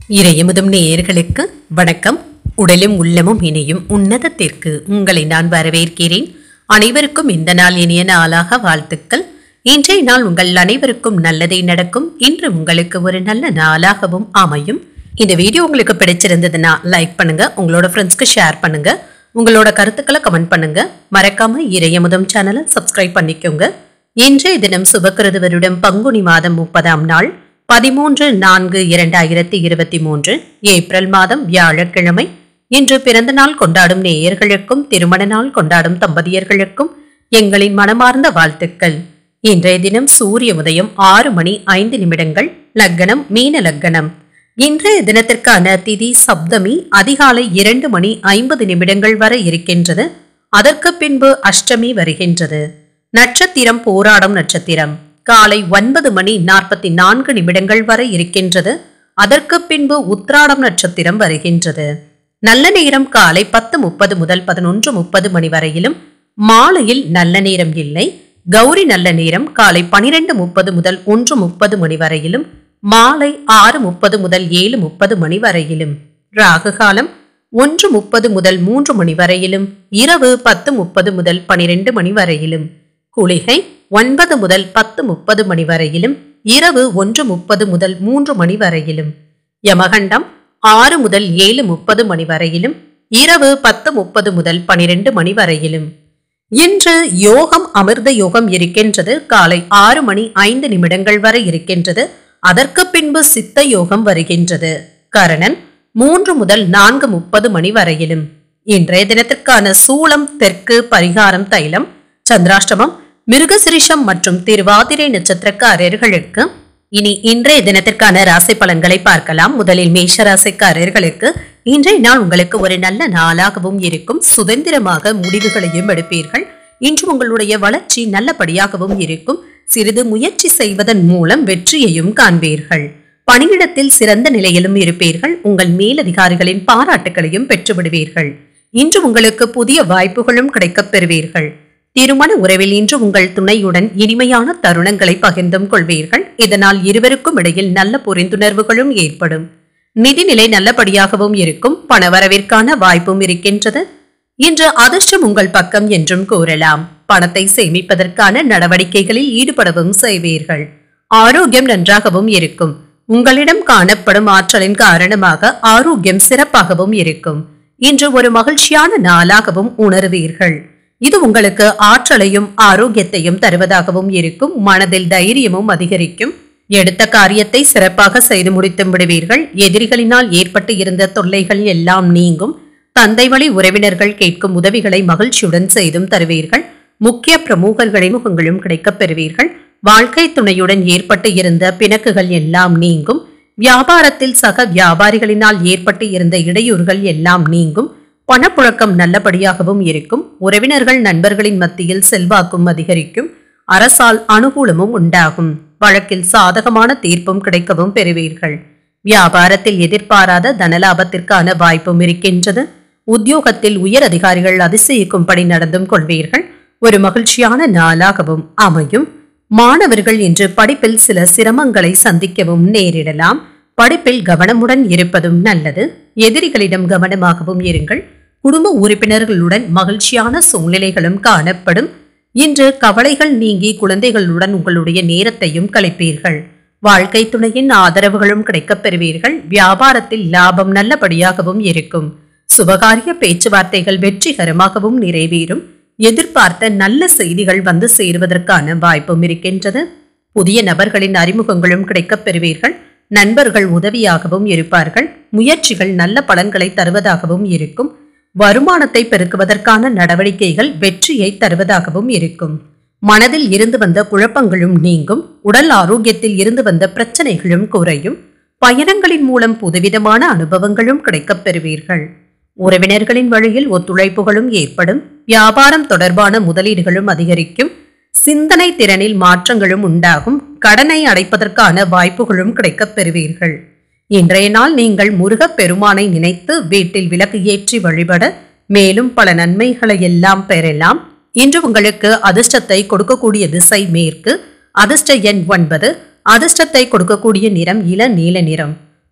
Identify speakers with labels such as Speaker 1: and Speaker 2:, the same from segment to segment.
Speaker 1: இறையமுதும் நேயர்களுக்கு வணக்கம் உடலும் உள்ளமும் இணையும் உன்னதத்திற்கு உங்களை நான் வரவேற்கிறேன் அனைவருக்கும் இந்த நாள் இனிய நாளாக வாழ்த்துக்கள் இன்றைய நாள் உங்கள் அனைவருக்கும் நல்லதே நடக்கும் இன்று உங்களுக்கு ஒரு நல்ல நாளாகவும் அமையும் இந்த வீடியோ உங்களுக்கு பிடிச்சிருந்ததுன்னா லைக் பண்ணுங்க உங்களோட ஃப்ரெண்ட்ஸ்க்கு ஷேர் பண்ணுங்க உங்களோட கருத்துக்களை கமெண்ட் பண்ணுங்க மறக்காம இறையமுதம் சேனலை சப்ஸ்கிரைப் பண்ணிக்கோங்க இன்றைய தினம் சுபக்கிருது வருடம் பங்குனி மாதம் முப்பதாம் நாள் பதிமூன்று நான்கு இரண்டாயிரத்தி இருபத்தி மூன்று ஏப்ரல் மாதம் வியாழக்கிழமை இன்று பிறந்த நாள் கொண்டாடும் நேயர்களுக்கும் திருமண நாள் கொண்டாடும் தம்பதியர்களுக்கும் எங்களின் மனமார்ந்த வாழ்த்துக்கள் இன்றைய தினம் சூரிய உதயம் ஆறு மணி ஐந்து நிமிடங்கள் லக்கணம் மீன லக்கணம் இன்றைய தினத்திற்கான திதி சப்தமி அதிகாலை இரண்டு மணி ஐம்பது நிமிடங்கள் வரை இருக்கின்றது அதற்கு பின்பு அஷ்டமி வருகின்றது நட்சத்திரம் போராடும் நட்சத்திரம் காலை ஒன்பது மணி நாற்பத்தி நான்கு நிமிடங்கள் வரை இருக்கின்றது அதற்கு பின்பு உத்ராடம் நட்சத்திரம் வருகின்றது நல்ல நேரம் காலை பத்து முப்பது முதல் பதினொன்று முப்பது மணி வரையிலும் மாலையில் நல்ல நேரம் இல்லை கௌரி நல்ல நேரம் காலை பனிரெண்டு முப்பது முதல் ஒன்று முப்பது மணி வரையிலும் மாலை ஆறு முப்பது முதல் ஏழு முப்பது மணி வரையிலும் ராகு காலம் ஒன்று முப்பது முதல் மூன்று மணி வரையிலும் இரவு பத்து முப்பது முதல் பனிரெண்டு மணி வரையிலும் குளிகை ஒன்பது முதல் பத்து முப்பது மணி வரையிலும் இரவு ஒன்று முப்பது முதல் மூன்று மணி வரையிலும் யமகண்டம் ஆறு முதல் ஏழு முப்பது மணி வரையிலும் இரவு பத்து முப்பது முதல் பனிரெண்டு மணி வரையிலும் இன்று யோகம் அமிர்த யோகம் இருக்கின்றது காலை ஆறு மணி ஐந்து நிமிடங்கள் வரை இருக்கின்றது அதற்கு பின்பு சித்த யோகம் வருகின்றது கரணன் மூன்று முதல் நான்கு முப்பது மணி வரையிலும் இன்றைய தினத்திற்கான சூளம் தெற்கு பரிகாரம் தைலம் சந்திராஷ்டமம் மிருகசிரிஷம் மற்றும் திருவாதிரை நட்சத்திரக்காரர்களுக்கு இனி இன்றைய தினத்திற்கான ராசி பலன்களை பார்க்கலாம் முதலில் மேஷ ராசிக்காரர்களுக்கு இன்றைய நாள் உங்களுக்கு ஒரு நல்ல நாளாகவும் இருக்கும் சுதந்திரமாக முடிவுகளையும் எடுப்பீர்கள் இன்று உங்களுடைய வளர்ச்சி நல்லபடியாகவும் இருக்கும் சிறிது முயற்சி செய்வதன் மூலம் வெற்றியையும் காண்பீர்கள் பணியிடத்தில் சிறந்த நிலையிலும் இருப்பீர்கள் உங்கள் மேலதிகாரிகளின் பாராட்டுகளையும் பெற்றுவிடுவீர்கள் இன்று உங்களுக்கு புதிய வாய்ப்புகளும் கிடைக்கப் பெறுவீர்கள் திருமண உறவில் இன்று உங்கள் துணையுடன் இனிமையான தருணங்களை பகிர்ந்தும் கொள்வீர்கள் இதனால் இருவருக்கும் இடையில் நல்ல புரிந்துணர்வுகளும் ஏற்படும் நிதிநிலை நல்லபடியாகவும் இருக்கும் பணவரவிற்கான வாய்ப்பும் இருக்கின்றது இன்று அதிர்ஷ்டம் உங்கள் பக்கம் என்றும் கூறலாம் பணத்தை சேமிப்பதற்கான நடவடிக்கைகளில் ஈடுபடவும் செய்வீர்கள் ஆரோக்கியம் நன்றாகவும் இருக்கும் உங்களிடம் காணப்படும் ஆற்றலின் காரணமாக ஆரோக்கியம் சிறப்பாகவும் இருக்கும் இன்று ஒரு மகிழ்ச்சியான நாளாகவும் உணர்வீர்கள் இது உங்களுக்கு ஆற்றலையும் ஆரோக்கியத்தையும் தருவதாகவும் இருக்கும் மனதில் தைரியமும் அதிகரிக்கும் எடுத்த காரியத்தை சிறப்பாக செய்து முடித்து விடுவீர்கள் எதிரிகளினால் ஏற்பட்டு இருந்த தொல்லைகள் எல்லாம் நீங்கும் தந்தை வழி உறவினர்கள் கேட்கும் உதவிகளை மகிழ்ச்சியுடன் செய்தும் தருவீர்கள் முக்கிய பிரமுகர்களின் முகங்களும் கிடைக்கப் பெறுவீர்கள் வாழ்க்கை துணையுடன் ஏற்பட்டு இருந்த பிணக்குகள் எல்லாம் நீங்கும் வியாபாரத்தில் சக வியாபாரிகளினால் ஏற்பட்டு இருந்த இடையூறுகள் எல்லாம் நீங்கும் பணப்புழக்கம் நல்லபடியாகவும் இருக்கும் உறவினர்கள் நண்பர்களின் மத்தியில் செல்வாக்கும் அதிகரிக்கும் அரசால் அனுகூலமும் உண்டாகும் வழக்கில் சாதகமான தீர்ப்பும் கிடைக்கவும் பெறுவீர்கள் வியாபாரத்தில் எதிர்பாராத தனலாபத்திற்கான வாய்ப்பும் இருக்கின்றது உத்தியோகத்தில் உயர் அதிகாரிகள் அதிசயிக்கும்படி நடந்தும் கொள்வீர்கள் ஒரு மகிழ்ச்சியான நாளாகவும் அமையும் மாணவர்கள் இன்று படிப்பில் சில சிரமங்களை சந்திக்கவும் நேரிடலாம் படிப்பில் கவனமுடன் இருப்பதும் நல்லது எதிரிகளிடம் கவனமாகவும் இருங்கள் குடும்ப உறுப்பினர்களுடன் மகிழ்ச்சியான சூழ்நிலைகளும் காணப்படும் இன்று கவலைகள் நீங்கி குழந்தைகளுடன் உங்களுடைய நேரத்தையும் கழிப்பீர்கள் வாழ்க்கை துணையின் ஆதரவுகளும் கிடைக்கப் பெறுவீர்கள் வியாபாரத்தில் லாபம் நல்லபடியாகவும் இருக்கும் சுபகாரிய பேச்சுவார்த்தைகள் வெற்றிகரமாகவும் நிறைவேறும் எதிர்பார்த்த நல்ல செய்திகள் வந்து சேருவதற்கான வாய்ப்பும் இருக்கின்றது புதிய நபர்களின் அறிமுகங்களும் கிடைக்கப் பெறுவீர்கள் நண்பர்கள் உதவியாகவும் இருப்பார்கள் முயற்சிகள் நல்ல பலன்களை தருவதாகவும் இருக்கும் வருமானத்தை பெருக்குவதற்கான நடவடிக்கைகள் வெற்றியை தருவதாகவும் இருக்கும் மனதில் இருந்து வந்த குழப்பங்களும் நீங்கும் உடல் ஆரோக்கியத்தில் இருந்து வந்த பிரச்சனைகளும் குறையும் பயணங்களின் மூலம் புதுவிதமான அனுபவங்களும் கிடைக்கப் பெறுவீர்கள் உறவினர்களின் வழியில் ஒத்துழைப்புகளும் ஏற்படும் வியாபாரம் தொடர்பான முதலீடுகளும் அதிகரிக்கும் சிந்தனை திறனில் மாற்றங்களும் உண்டாகும் கடனை அடைப்பதற்கான வாய்ப்புகளும் கிடைக்கப் பெறுவீர்கள் இன்றைய நாள் நீங்கள் முருகப் பெருமானை நினைத்து வீட்டில் விளக்கு ஏற்றி வழிபட மேலும் பல நன்மைகளை எல்லாம் பெறலாம் இன்று உங்களுக்கு அதிர்ஷ்டத்தை கொடுக்கக்கூடிய திசை மேற்கு அதிர்ஷ்ட எண் ஒன்பது அதிர்ஷ்டத்தை கொடுக்கக்கூடிய நிறம் இள நீல நிறம்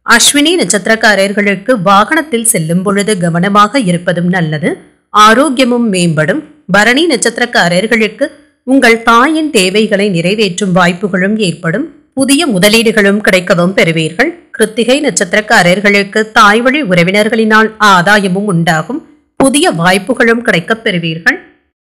Speaker 1: அஸ்வினி நட்சத்திரக்காரர்களுக்கு வாகனத்தில் செல்லும் பொழுது கவனமாக இருப்பதும் நல்லது ஆரோக்கியமும் மேம்படும் பரணி நட்சத்திரக்காரர்களுக்கு உங்கள் தாயின் தேவைகளை நிறைவேற்றும் வாய்ப்புகளும் ஏற்படும் புதிய முதலீடுகளும் கிடைக்கவும் பெறுவீர்கள் கிருத்திகை நட்சத்திரக்காரர்களுக்கு தாய் வழி உறவினர்களினால் ஆதாயமும் உண்டாகும் புதிய வாய்ப்புகளும் கிடைக்கப் பெறுவீர்கள்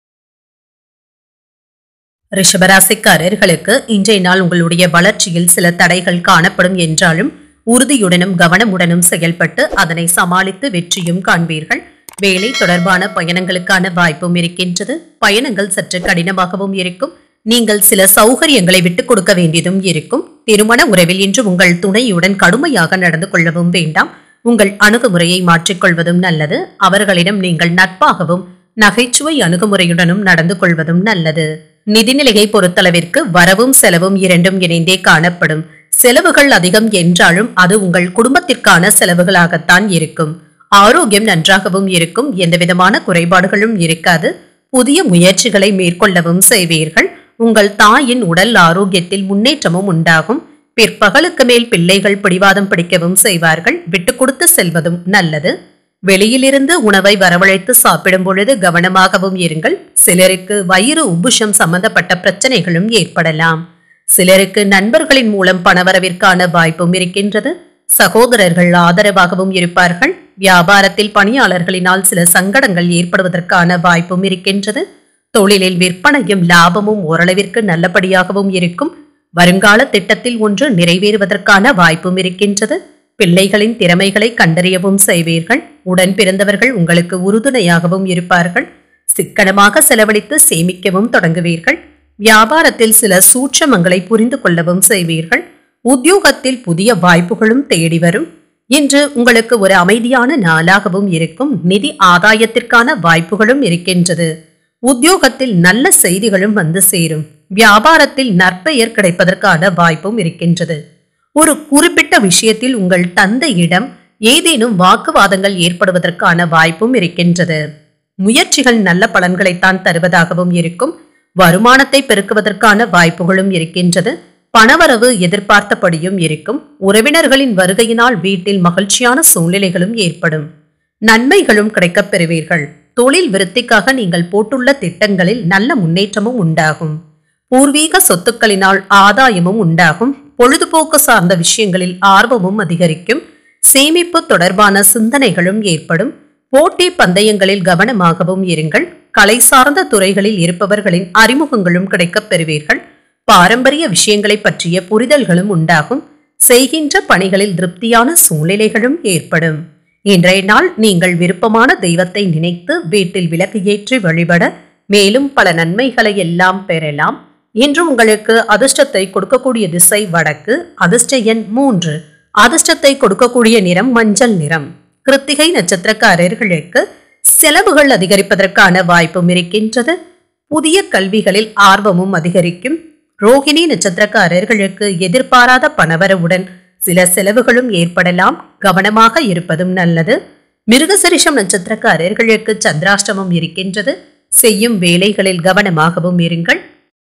Speaker 1: ரிஷபராசிக்காரர்களுக்கு இன்றைய நாள் உங்களுடைய வளர்ச்சியில் சில தடைகள் காணப்படும் என்றாலும் உறுதியுடனும் கவனமுடனும் செயல்பட்டு அதனை சமாளித்து வெற்றியும் காண்பீர்கள் வேலை தொடர்பான பயணங்களுக்கான வாய்ப்பும் இருக்கின்றது பயணங்கள் சற்று கடினமாகவும் இருக்கும் நீங்கள் சில சௌகரியங்களை விட்டுக் கொடுக்க வேண்டியதும் இருக்கும் திருமண உறவில் இன்று உங்கள் துணையுடன் கடுமையாக நடந்து கொள்ளவும் வேண்டாம் உங்கள் அணுகுமுறையை மாற்றிக்கொள்வதும் நல்லது அவர்களிடம் நீங்கள் நட்பாகவும் நகைச்சுவை அணுகுமுறையுடனும் நடந்து கொள்வதும் நல்லது நிதிநிலையை பொறுத்தளவிற்கு வரவும் செலவும் இரண்டும் இணைந்தே காணப்படும் செலவுகள் அதிகம் என்றாலும் அது உங்கள் குடும்பத்திற்கான செலவுகளாகத்தான் இருக்கும் ஆரோக்கியம் நன்றாகவும் இருக்கும் எந்தவிதமான குறைபாடுகளும் இருக்காது புதிய முயற்சிகளை மேற்கொள்ளவும் செய்வீர்கள் உங்கள் தாயின் உடல் ஆரோக்கியத்தில் முன்னேற்றமும் உண்டாகும் பிற்பகலுக்கு மேல் பிள்ளைகள் பிடிவாதம் பிடிக்கவும் செய்வார்கள் விட்டு கொடுத்து செல்வதும் நல்லது வெளியிலிருந்து உணவை வரவழைத்து சாப்பிடும் பொழுது கவனமாகவும் இருங்கள் சிலருக்கு வயிறு உபுஷம் சம்பந்தப்பட்ட பிரச்சனைகளும் ஏற்படலாம் சிலருக்கு நண்பர்களின் மூலம் பணவரவிற்கான வாய்ப்பும் இருக்கின்றது சகோதரர்கள் ஆதரவாகவும் இருப்பார்கள் வியாபாரத்தில் பணியாளர்களினால் சில சங்கடங்கள் ஏற்படுவதற்கான வாய்ப்பும் இருக்கின்றது தொழிலில் விற்பனையும் லாபமும் ஓரளவிற்கு நல்லபடியாகவும் இருக்கும் வருங்கால திட்டத்தில் ஒன்று நிறைவேறுவதற்கான வாய்ப்பும் இருக்கின்றது பிள்ளைகளின் திறமைகளை கண்டறியவும் செய்வீர்கள் உடன் பிறந்தவர்கள் உங்களுக்கு உறுதுணையாகவும் இருப்பார்கள் சிக்கனமாக செலவழித்து சேமிக்கவும் தொடங்குவீர்கள் வியாபாரத்தில் சில சூட்சமங்களை புரிந்து கொள்ளவும் செய்வீர்கள் உத்தியோகத்தில் புதிய வாய்ப்புகளும் தேடி வரும் இன்று உங்களுக்கு ஒரு அமைதியான நாளாகவும் இருக்கும் நிதி ஆதாயத்திற்கான வாய்ப்புகளும் இருக்கின்றது உத்தியோகத்தில் நல்ல செய்திகளும் வந்து சேரும் வியாபாரத்தில் நற்பெயர் கிடைப்பதற்கான வாய்ப்பும் இருக்கின்றது ஒரு குறிப்பிட்ட விஷயத்தில் உங்கள் தந்தையிடம் ஏதேனும் வாக்குவாதங்கள் ஏற்படுவதற்கான வாய்ப்பும் இருக்கின்றது முயற்சிகள் நல்ல பலன்களைத்தான் தருவதாகவும் இருக்கும் வருமானத்தை பெருக்குவதற்கான வாய்ப்புகளும் இருக்கின்றது பணவரவு எதிர்பார்த்தபடியும் இருக்கும் உறவினர்களின் வருகையினால் வீட்டில் மகிழ்ச்சியான சூழ்நிலைகளும் ஏற்படும் நன்மைகளும் கிடைக்கப் பெறுவீர்கள் தொழில் விருத்திக்காக நீங்கள் போட்டுள்ள திட்டங்களில் நல்ல முன்னேற்றமும் உண்டாகும் பூர்வீக சொத்துக்களினால் ஆதாயமும் உண்டாகும் பொழுதுபோக்கு சார்ந்த விஷயங்களில் ஆர்வமும் அதிகரிக்கும் சேமிப்பு தொடர்பான சிந்தனைகளும் ஏற்படும் போட்டி பந்தயங்களில் கவனமாகவும் இருங்கள் கலை சார்ந்த துறைகளில் இருப்பவர்களின் அறிமுகங்களும் கிடைக்கப் பெறுவீர்கள் பாரம்பரிய விஷயங்களை பற்றிய புரிதல்களும் உண்டாகும் செய்கின்ற பணிகளில் திருப்தியான சூழ்நிலைகளும் ஏற்படும் இன்றைய நாள் நீங்கள் விருப்பமான தெய்வத்தை நினைத்து வீட்டில் விளக்கு ஏற்றி வழிபட மேலும் பல நன்மைகளை எல்லாம் பெறலாம் இன்று உங்களுக்கு அதிர்ஷ்டத்தை கொடுக்கக்கூடிய திசை வடக்கு அதிர்ஷ்ட எண் மூன்று அதிர்ஷ்டத்தை கொடுக்கக்கூடிய நிறம் மஞ்சள் நிறம் கிருத்திகை நட்சத்திரக்காரர்களுக்கு செலவுகள் அதிகரிப்பதற்கான வாய்ப்பும் இருக்கின்றது புதிய கல்விகளில் ஆர்வமும் அதிகரிக்கும் ரோகிணி நட்சத்திரக்காரர்களுக்கு எதிர்பாராத பணவரவுடன் சில செலவுகளும் ஏற்படலாம் கவனமாக இருப்பதும் நல்லது மிருகசரிஷம் நட்சத்திரக்காரர்களுக்கு சந்திராஷ்டமம் இருக்கின்றது செய்யும் வேலைகளில் கவனமாகவும் இருங்கள்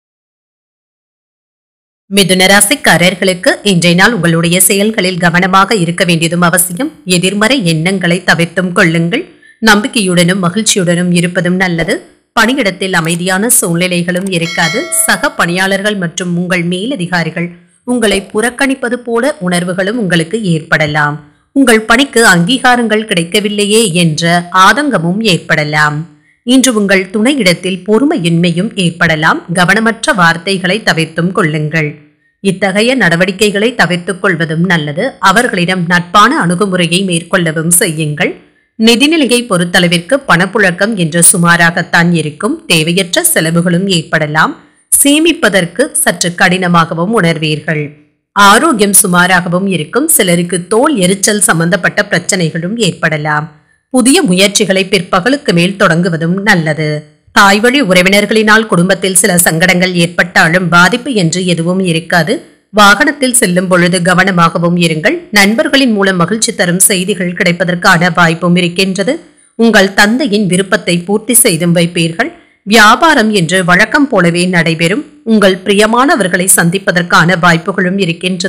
Speaker 1: மிதுன ராசிக்காரர்களுக்கு இன்றைய நாள் உங்களுடைய செயல்களில் கவனமாக இருக்க வேண்டியதும் அவசியம் எதிர்மறை எண்ணங்களை தவிர்த்தும் கொள்ளுங்கள் நம்பிக்கையுடனும் மகிழ்ச்சியுடனும் இருப்பதும் நல்லது பணியிடத்தில் அமைதியான சூழ்நிலைகளும் இருக்காது சக பணியாளர்கள் மற்றும் உங்கள் மேலதிகாரிகள் உங்களை புறக்கணிப்பது போல உணர்வுகளும் உங்களுக்கு ஏற்படலாம் உங்கள் பணிக்கு அங்கீகாரங்கள் கிடைக்கவில்லையே என்ற ஆதங்கமும் ஏற்படலாம் இன்று உங்கள் துணையிடத்தில் பொறுமையின்மையும் ஏற்படலாம் கவனமற்ற வார்த்தைகளை தவிர்த்தும் கொள்ளுங்கள் இத்தகைய நடவடிக்கைகளை தவிர்த்துக் கொள்வதும் நல்லது அவர்களிடம் நட்பான அணுகுமுறையை மேற்கொள்ளவும் செய்யுங்கள் நிதிநிலையை பொறுத்தளவிற்கு பணப்புழக்கம் என்று சுமாராகத்தான் இருக்கும் தேவையற்ற செலவுகளும் ஏற்படலாம் சேமிப்பதற்கு சற்று கடினமாகவும் உணர்வீர்கள் ஆரோக்கியம் சுமாராகவும் இருக்கும் சிலருக்கு தோல் எரிச்சல் சம்பந்தப்பட்ட பிரச்சனைகளும் ஏற்படலாம் புதிய முயற்சிகளை பிற்பகலுக்கு மேல் தொடங்குவதும் நல்லது தாய்வழி உறவினர்களினால் குடும்பத்தில் சில சங்கடங்கள் ஏற்பட்டாலும் பாதிப்பு என்று எதுவும் இருக்காது வாகனத்தில் செல்லும் பொழுது கவனமாகவும் இருங்கள் நண்பர்களின் மூலம் மகிழ்ச்சி தரும் செய்திகள் கிடைப்பதற்கான வாய்ப்பும் இருக்கின்றது உங்கள் தந்தையின் விருப்பத்தை பூர்த்தி செய்தும் வைப்பீர்கள் வியாபாரம் என்று வழக்கம் போலவே நடைபெறும் உங்கள் பிரியமானவர்களை சந்திப்பதற்கான வாய்ப்புகளும் இருக்கின்றது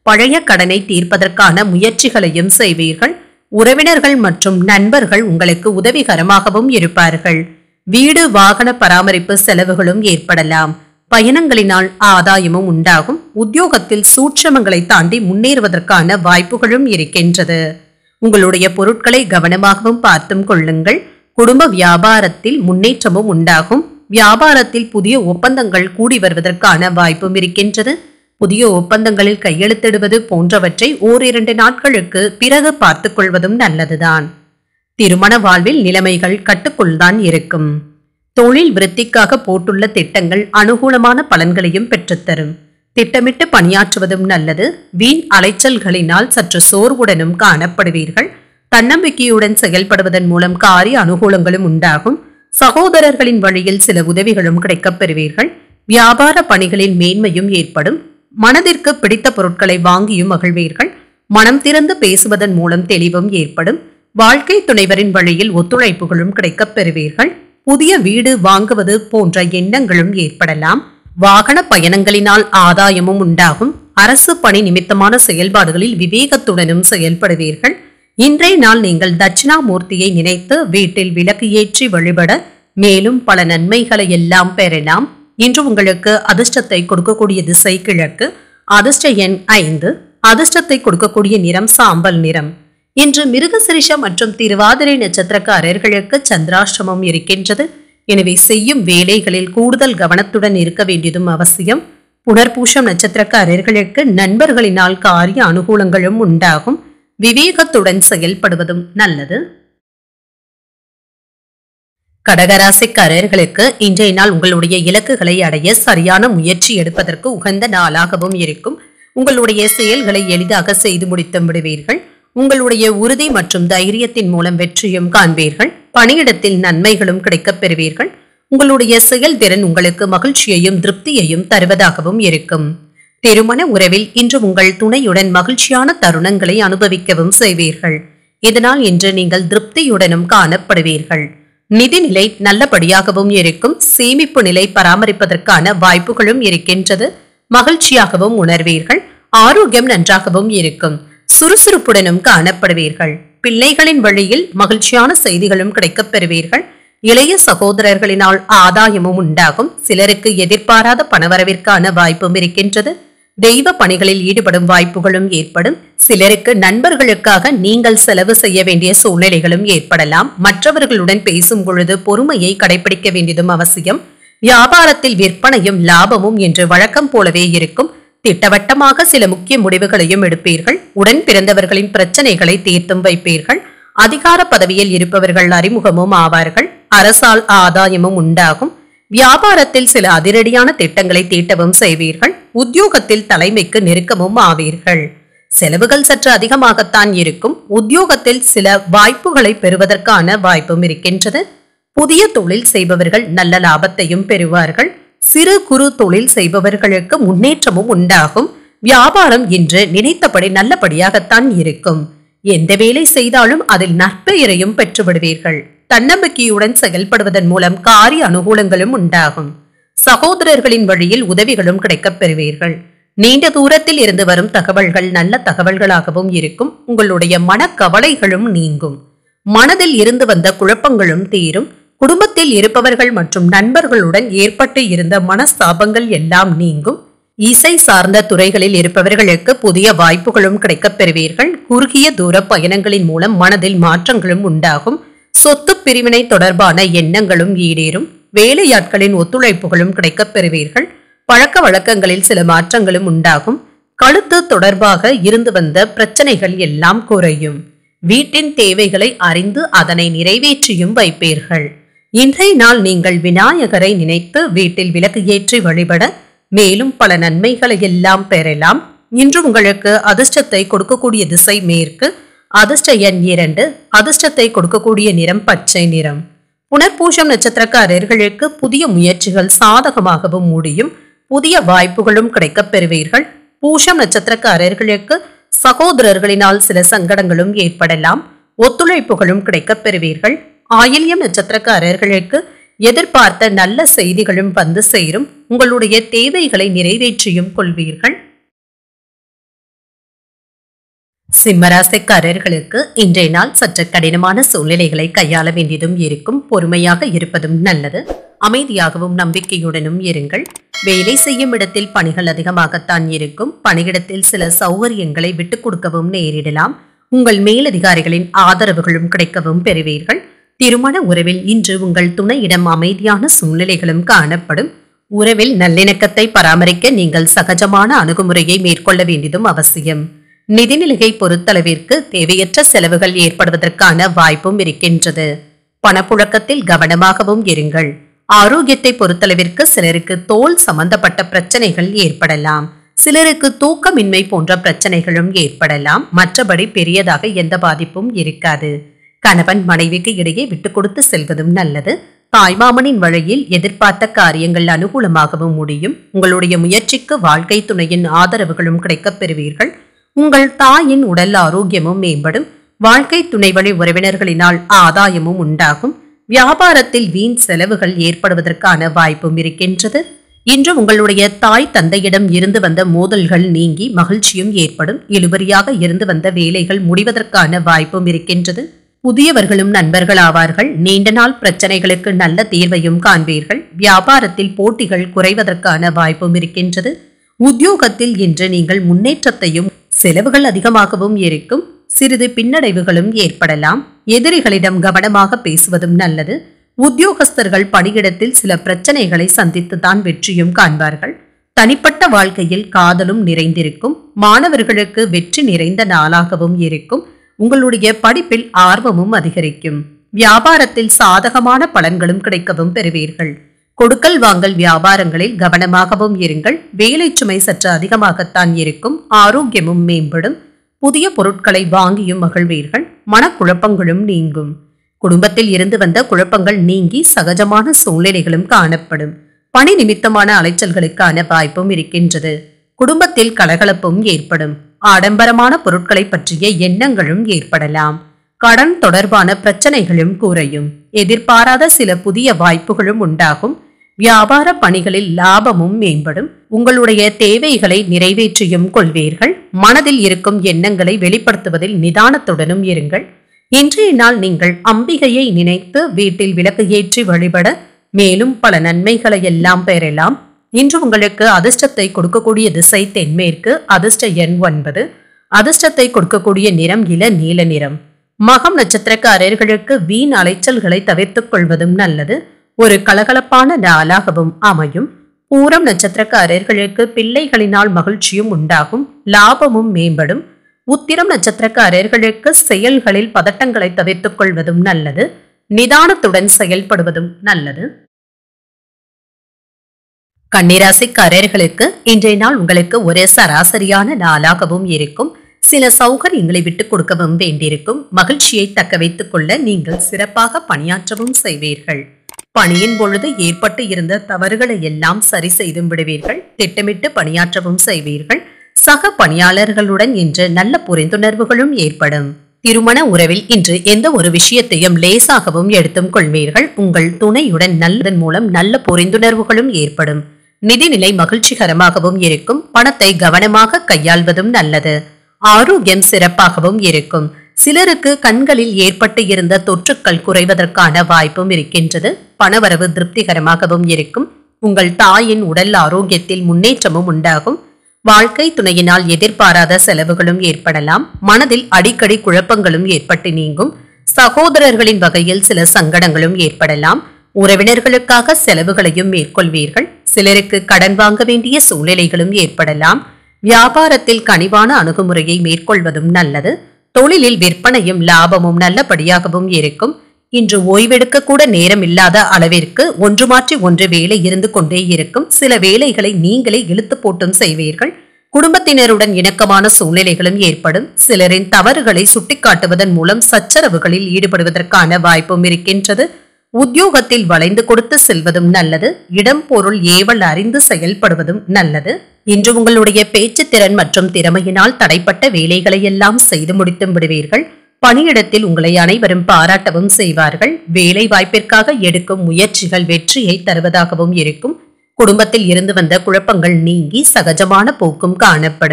Speaker 1: பழைய கடனை தீர்ப்பதற்கான முயற்சிகளையும் செய்வீர்கள் உறவினர்கள் மற்றும் நண்பர்கள் உங்களுக்கு உதவிகரமாகவும் இருப்பார்கள் வீடு வாகன பராமரிப்பு செலவுகளும் ஏற்படலாம் பயணங்களினால் ஆதாயமும் உண்டாகும் உத்தியோகத்தில் சூட்சமங்களை தாண்டி முன்னேறுவதற்கான வாய்ப்புகளும் இருக்கின்றது உங்களுடைய பொருட்களை கவனமாகவும் பார்த்தும் கொள்ளுங்கள் குடும்ப வியாபாரத்தில் முன்னேற்றமும் உண்டாகும் வியாபாரத்தில் புதிய ஒப்பந்தங்கள் கூடி வருவதற்கான வாய்ப்பும் இருக்கின்றது புதிய ஒப்பந்தங்களில் கையெழுத்திடுவது போன்றவற்றை ஓரிரண்டு நாட்களுக்கு பிறகு பார்த்துக் கொள்வதும் நல்லதுதான் திருமண வாழ்வில் நிலைமைகள் கட்டுக்குள்தான் இருக்கும் தொழில் விருத்திக்காக போட்டுள்ள திட்டங்கள் அனுகூலமான பலன்களையும் பெற்றுத்தரும் திட்டமிட்டு பணியாற்றுவதும் நல்லது வீண் அலைச்சல்களினால் சற்று சோர்வுடனும் காணப்படுவீர்கள் தன்னம்பிக்கையுடன் செயல்படுவதன் மூலம் காரிய அனுகூலங்களும் உண்டாகும் சகோதரர்களின் வழியில் சில உதவிகளும் கிடைக்கப் பெறுவீர்கள் வியாபார பணிகளில் மேன்மையும் ஏற்படும் மனதிற்கு பிடித்த பொருட்களை வாங்கியும் மகிழ்வீர்கள் மனம் திறந்து பேசுவதன் மூலம் தெளிவும் ஏற்படும் வாழ்க்கை துணைவரின் வழியில் ஒத்துழைப்புகளும் கிடைக்கப் பெறுவீர்கள் புதிய வீடு வாங்குவது போன்ற எண்ணங்களும் ஏற்படலாம் வாகன பயணங்களினால் ஆதாயமும் உண்டாகும் அரசு பணி நிமித்தமான செயல்பாடுகளில் விவேகத்துடனும் செயல்படுவீர்கள் இன்றைய நாள் நீங்கள் தட்சிணாமூர்த்தியை நினைத்து வீட்டில் விளக்கு ஏற்றி வழிபட மேலும் பல நன்மைகளை எல்லாம் பெறலாம் இன்று உங்களுக்கு அதிர்ஷ்டத்தை கொடுக்கக்கூடிய திசை கிழக்கு அதிர்ஷ்ட எண் ஐந்து அதிர்ஷ்டத்தை கொடுக்கக்கூடிய நிறம் சாம்பல் நிறம் இன்று மிருகசிரிஷம் மற்றும் திருவாதிரை நட்சத்திரக்காரர்களுக்கு சந்திராஷ்டமம் இருக்கின்றது எனவே செய்யும் வேலைகளில் கூடுதல் கவனத்துடன் இருக்க வேண்டியதும் அவசியம் புனர்பூஷம் நட்சத்திரக்காரர்களுக்கு நண்பர்களினால் காரிய அனுகூலங்களும் உண்டாகும் விவேகத்துடன் செயல்படுவதும் நல்லது கடகராசிக்காரர்களுக்கு இன்றைய நாள் உங்களுடைய இலக்குகளை அடைய சரியான முயற்சி எடுப்பதற்கு உகந்த நாளாகவும் இருக்கும் உங்களுடைய செயல்களை எளிதாக செய்து முடித்து விடுவீர்கள் உங்களுடைய உறுதி மற்றும் தைரியத்தின் மூலம் வெற்றியும் காண்பீர்கள் பணியிடத்தில் நன்மைகளும் கிடைக்கப் பெறுவீர்கள் உங்களுடைய செயல்திறன் உங்களுக்கு மகிழ்ச்சியையும் திருப்தியையும் தருவதாகவும் இருக்கும் திருமண உறவில் இன்று உங்கள் துணையுடன் மகிழ்ச்சியான தருணங்களை அனுபவிக்கவும் செய்வீர்கள் இதனால் இன்று நீங்கள் திருப்தியுடனும் காணப்படுவீர்கள் நிதிநிலை நல்லபடியாகவும் இருக்கும் சேமிப்பு நிலை பராமரிப்பதற்கான வாய்ப்புகளும் இருக்கின்றது மகிழ்ச்சியாகவும் உணர்வீர்கள் ஆரோக்கியம் நன்றாகவும் இருக்கும் சுறுசுறுப்புடனும் காணப்படுவீர்கள் பிள்ளைகளின் வழியில் மகிழ்ச்சியான செய்திகளும் கிடைக்கப் பெறுவீர்கள் இளைய சகோதரர்களினால் ஆதாயமும் உண்டாகும் சிலருக்கு எதிர்பாராத பணவரவிற்கான வாய்ப்பும் இருக்கின்றது தெய்வ பணிகளில் ஈடுபடும் வாய்ப்புகளும் ஏற்படும் சிலருக்கு நண்பர்களுக்காக நீங்கள் செலவு செய்ய வேண்டிய சூழ்நிலைகளும் ஏற்படலாம் மற்றவர்களுடன் பேசும் பொழுது பொறுமையை கடைபிடிக்க வேண்டியதும் அவசியம் வியாபாரத்தில் விற்பனையும் லாபமும் என்று வழக்கம் போலவே இருக்கும் திட்டவட்டமாக சில முக்கிய முடிவுகளையும் எடுப்பீர்கள் உடன் பிறந்தவர்களின் பிரச்சனைகளை தீர்த்தும் வைப்பீர்கள் அதிகார பதவியில் இருப்பவர்கள் அறிமுகமும் ஆவார்கள் அரசால் ஆதாயமும் உண்டாகும் வியாபாரத்தில் சில அதிரடியான திட்டங்களை தீட்டவும் செய்வீர்கள் உத்தியோகத்தில் தலைமைக்கு நெருக்கமும் ஆவீர்கள் செலவுகள் சற்று அதிகமாகத்தான் இருக்கும் உத்தியோகத்தில் சில வாய்ப்புகளை பெறுவதற்கான வாய்ப்பும் இருக்கின்றது புதிய தொழில் செய்பவர்கள் நல்ல லாபத்தையும் பெறுவார்கள் சிறு குறு தொழில் செய்பவர்களுக்கு முன்னேற்றமும் உண்டாகும் வியாபாரம் இன்று நினைத்தபடி நல்லபடியாகத்தான் இருக்கும் எந்த வேலை செய்தாலும் அதில் நற்பெயரையும் பெற்று விடுவீர்கள் தன்னம்பிக்கையுடன் செயல்படுவதன் மூலம் காரிய அனுகூலங்களும் உண்டாகும் சகோதரர்களின் வழியில் உதவிகளும் கிடைக்கப் பெறுவீர்கள் நீண்ட தூரத்தில் இருந்து வரும் தகவல்கள் நல்ல தகவல்களாகவும் இருக்கும் உங்களுடைய மனக்கவலைகளும் நீங்கும் மனதில் இருந்து வந்த குழப்பங்களும் தீரும் குடும்பத்தில் இருப்பவர்கள் மற்றும் நண்பர்களுடன் ஏற்பட்டு இருந்த மனஸ்தாபங்கள் எல்லாம் நீங்கும் இசை சார்ந்த துறைகளில் இருப்பவர்களுக்கு புதிய வாய்ப்புகளும் கிடைக்கப் பெறுவீர்கள் குறுகிய தூர பயணங்களின் மூலம் மனதில் மாற்றங்களும் உண்டாகும் சொத்து பிரிவினை தொடர்பான எண்ணங்களும் ஈடேறும் வேலையாட்களின் ஒத்துழைப்புகளும் கிடைக்கப் பெறுவீர்கள் பழக்க வழக்கங்களில் சில மாற்றங்களும் உண்டாகும் கழுத்து தொடர்பாக இருந்து வந்த பிரச்சனைகள் எல்லாம் குறையும் வீட்டின் தேவைகளை அறிந்து அதனை நிறைவேற்றியும் வைப்பீர்கள் இன்றைய நாள் நீங்கள் விநாயகரை நினைத்து வீட்டில் விளக்கு ஏற்றி வழிபட மேலும் பல நன்மைகளை எல்லாம் பெறலாம் இன்று உங்களுக்கு அதிர்ஷ்டத்தை கொடுக்கக்கூடிய திசை மேற்கு அதிர்ஷ்ட எண் இரண்டு அதிர்ஷ்டத்தை கொடுக்கக்கூடிய நிறம் பச்சை நிறம் புனர்பூஷம் நட்சத்திரக்காரர்களுக்கு புதிய முயற்சிகள் சாதகமாகவும் முடியும் புதிய வாய்ப்புகளும் கிடைக்கப் பெறுவீர்கள் பூஷம் நட்சத்திரக்காரர்களுக்கு சகோதரர்களினால் சில சங்கடங்களும் ஏற்படலாம் ஒத்துழைப்புகளும் கிடைக்கப் பெறுவீர்கள் ஆயில்யம் நட்சத்திரக்காரர்களுக்கு எதிர்பார்த்த நல்ல செய்திகளும் வந்து சேரும் உங்களுடைய தேவைகளை நிறைவேற்றியும் கொள்வீர்கள் சிம்மராசிக்காரர்களுக்கு இன்றைய நாள் சற்று கடினமான சூழ்நிலைகளை கையாள வேண்டியதும் இருக்கும் பொறுமையாக இருப்பதும் நல்லது அமைதியாகவும் நம்பிக்கையுடனும் இருங்கள் வேலை செய்யும் இடத்தில் பணிகள் அதிகமாகத்தான் இருக்கும் பணியிடத்தில் சில சௌகரியங்களை விட்டுக் கொடுக்கவும் நேரிடலாம் உங்கள் மேலதிகாரிகளின் ஆதரவுகளும் கிடைக்கவும் பெறுவீர்கள் திருமண உறவில் இன்று உங்கள் துணையிடம் அமைதியான சூழ்நிலைகளும் காணப்படும் உறவில் நல்லிணக்கத்தை பராமரிக்க நீங்கள் சகஜமான அணுகுமுறையை மேற்கொள்ள வேண்டியதும் அவசியம் நிதிநிலையை பொறுத்தளவிற்கு தேவையற்ற செலவுகள் ஏற்படுவதற்கான வாய்ப்பும் இருக்கின்றது பணப்புழக்கத்தில் கவனமாகவும் இருங்கள் ஆரோக்கியத்தை பொறுத்தளவிற்கு சிலருக்கு தோல் சம்பந்தப்பட்ட பிரச்சனைகள் ஏற்படலாம் சிலருக்கு தூக்கமின்மை போன்ற பிரச்சனைகளும் ஏற்படலாம் மற்றபடி பெரியதாக எந்த பாதிப்பும் இருக்காது கணவன் மனைவிக்கு இடையே விட்டு கொடுத்து செல்வதும் நல்லது தாய்மாமனின் வழியில் எதிர்பார்த்த காரியங்கள் அனுகூலமாகவும் முடியும் உங்களுடைய முயற்சிக்கு வாழ்க்கை துணையின் ஆதரவுகளும் கிடைக்கப் பெறுவீர்கள் உங்கள் தாயின் உடல் ஆரோக்கியமும் மேம்படும் வாழ்க்கை துணை வழி உறவினர்களினால் ஆதாயமும் உண்டாகும் வியாபாரத்தில் வீண் செலவுகள் ஏற்படுவதற்கான வாய்ப்பும் இருக்கின்றது இன்று உங்களுடைய தாய் தந்தையிடம் இருந்து வந்த மோதல்கள் நீங்கி மகிழ்ச்சியும் ஏற்படும் இழுபறியாக இருந்து வந்த வேலைகள் முடிவதற்கான வாய்ப்பும் இருக்கின்றது புதியவர்களும் நண்பர்கள் ஆவார்கள் நீண்ட நாள் பிரச்சனைகளுக்கு நல்ல தீர்வையும் காண்பீர்கள் வியாபாரத்தில் போட்டிகள் குறைவதற்கான வாய்ப்பும் இருக்கின்றது உத்தியோகத்தில் இன்று நீங்கள் முன்னேற்றத்தையும் செலவுகள் அதிகமாகவும் இருக்கும் சிறிது பின்னடைவுகளும் ஏற்படலாம் எதிரிகளிடம் கவனமாக பேசுவதும் நல்லது உத்தியோகஸ்தர்கள் பணியிடத்தில் சில பிரச்சனைகளை சந்தித்துதான் வெற்றியும் காண்பார்கள் தனிப்பட்ட வாழ்க்கையில் காதலும் நிறைந்திருக்கும் மாணவர்களுக்கு வெற்றி நிறைந்த நாளாகவும் இருக்கும் உங்களுடைய படிப்பில் ஆர்வமும் அதிகரிக்கும் வியாபாரத்தில் சாதகமான பலன்களும் கிடைக்கவும் பெறுவீர்கள் கொடுக்கல் வாங்கல் வியாபாரங்களில் கவனமாகவும் இருங்கள் வேலை சுமை சற்று அதிகமாகத்தான் இருக்கும் ஆரோக்கியமும் மேம்படும் புதிய பொருட்களை வாங்கியும் மகிழ்வீர்கள் மனக்குழப்பங்களும் நீங்கும் குடும்பத்தில் இருந்து வந்த குழப்பங்கள் நீங்கி சகஜமான சூழ்நிலைகளும் காணப்படும் பணி நிமித்தமான அலைச்சல்களுக்கான வாய்ப்பும் இருக்கின்றது குடும்பத்தில் கலகலப்பும் ஏற்படும் ஆடம்பரமான பொருட்களை பற்றிய எண்ணங்களும் ஏற்படலாம் கடன் தொடர்பான பிரச்சனைகளும் குறையும் எதிர்பாராத சில புதிய வாய்ப்புகளும் உண்டாகும் வியாபார பணிகளில் லாபமும் மேம்படும் உங்களுடைய தேவைகளை நிறைவேற்றியும் கொள்வீர்கள் மனதில் இருக்கும் எண்ணங்களை வெளிப்படுத்துவதில் நிதானத்துடனும் இருங்கள் இன்றைய நாள் நீங்கள் அம்பிகையை நினைத்து வீட்டில் விளக்கு ஏற்றி வழிபட மேலும் பல நன்மைகளை எல்லாம் பெறலாம் இன்று உங்களுக்கு அதிர்ஷ்டத்தை கொடுக்கக்கூடிய திசை தென்மேற்கு அதிர்ஷ்ட எண் ஒன்பது அதிர்ஷ்டத்தை கொடுக்கக்கூடிய நிறம் இள நீல நிறம் மகம் நட்சத்திரக்காரர்களுக்கு வீண் அலைச்சல்களை தவிர்த்துக் கொள்வதும் நல்லது ஒரு கலகலப்பான நாளாகவும் அமையும் பூரம் நட்சத்திரக்காரர்களுக்கு பிள்ளைகளினால் மகிழ்ச்சியும் உண்டாகும் லாபமும் மேம்படும் உத்திரம் நட்சத்திரக்காரர்களுக்கு செயல்களில் பதட்டங்களை தவிர்த்துக் கொள்வதும் நல்லது நிதானத்துடன் செயல்படுவதும் நல்லது கன்னிராசிக்காரர்களுக்கு இன்றைய நாள் உங்களுக்கு ஒரு சராசரியான நாளாகவும் இருக்கும் சில சௌகரியங்களை விட்டுக் கொடுக்கவும் வேண்டியிருக்கும் மகிழ்ச்சியை தக்க வைத்துக் கொள்ள நீங்கள் சிறப்பாக பணியாற்றவும் செய்வீர்கள் பணியின் பொழுது ஏற்பட்டு இருந்த தவறுகளை எல்லாம் சரி செய்தும் விடுவீர்கள் திட்டமிட்டு பணியாற்றவும் செய்வீர்கள் சக பணியாளர்களுடன் இன்று நல்ல புரிந்துணர்வுகளும் ஏற்படும் திருமண உறவில் இன்று எந்த ஒரு விஷயத்தையும் லேசாகவும் எடுத்தும் கொள்வீர்கள் உங்கள் துணையுடன் நல்லதன் மூலம் நல்ல புரிந்துணர்வுகளும் ஏற்படும் நிதிநிலை மகிழ்ச்சிகரமாகவும் இருக்கும் பணத்தை கவனமாக கையாள்வதும் நல்லது ஆரோக்கியம் சிறப்பாகவும் இருக்கும் சிலருக்கு கண்களில் ஏற்பட்டு இருந்த தொற்றுக்கள் குறைவதற்கான வாய்ப்பும் இருக்கின்றது பணவரவு திருப்திகரமாகவும் இருக்கும் உங்கள் தாயின் உடல் ஆரோக்கியத்தில் முன்னேற்றமும் உண்டாகும் வாழ்க்கை துணையினால் எதிர்பாராத செலவுகளும் ஏற்படலாம் மனதில் அடிக்கடி குழப்பங்களும் ஏற்பட்டு நீங்கும் சகோதரர்களின் வகையில் சில சங்கடங்களும் ஏற்படலாம் உறவினர்களுக்காக செலவுகளையும் மேற்கொள்வீர்கள் சிலருக்கு கடன் வாங்க வேண்டிய சூழ்நிலைகளும் ஏற்படலாம் வியாபாரத்தில் கனிவான அணுகுமுறையை மேற்கொள்வதும் நல்லது தொழிலில் விற்பனையும் லாபமும் நல்லபடியாகவும் இருக்கும் இன்று ஓய்வெடுக்க கூட நேரம் இல்லாத அளவிற்கு ஒன்று மாற்றி ஒன்று வேலை இருந்து கொண்டே இருக்கும் சில வேலைகளை நீங்களே இழுத்து போட்டும் செய்வீர்கள் குடும்பத்தினருடன் இணக்கமான சூழ்நிலைகளும் ஏற்படும் சிலரின் தவறுகளை சுட்டிக்காட்டுவதன் மூலம் சச்சரவுகளில் ஈடுபடுவதற்கான வாய்ப்பும் இருக்கின்றது உத்தியோகத்தில் வளைந்து கொடுத்து செல்வதும் நல்லது இடம் பொருள் ஏவல் அறிந்து செயல்படுவதும் நல்லது இன்று உங்களுடைய பேச்சு திறன் மற்றும் திறமையினால் தடைப்பட்ட வேலைகளை எல்லாம் செய்து முடித்தும் விடுவீர்கள் பணியிடத்தில் உங்களை அனைவரும் பாராட்டவும் செய்வார்கள் வேலை வாய்ப்பிற்காக எடுக்கும் முயற்சிகள் வெற்றியை தருவதாகவும் இருக்கும் குடும்பத்தில் இருந்து வந்த குழப்பங்கள் நீங்கி சகஜமான போக்கும் காணப்படும்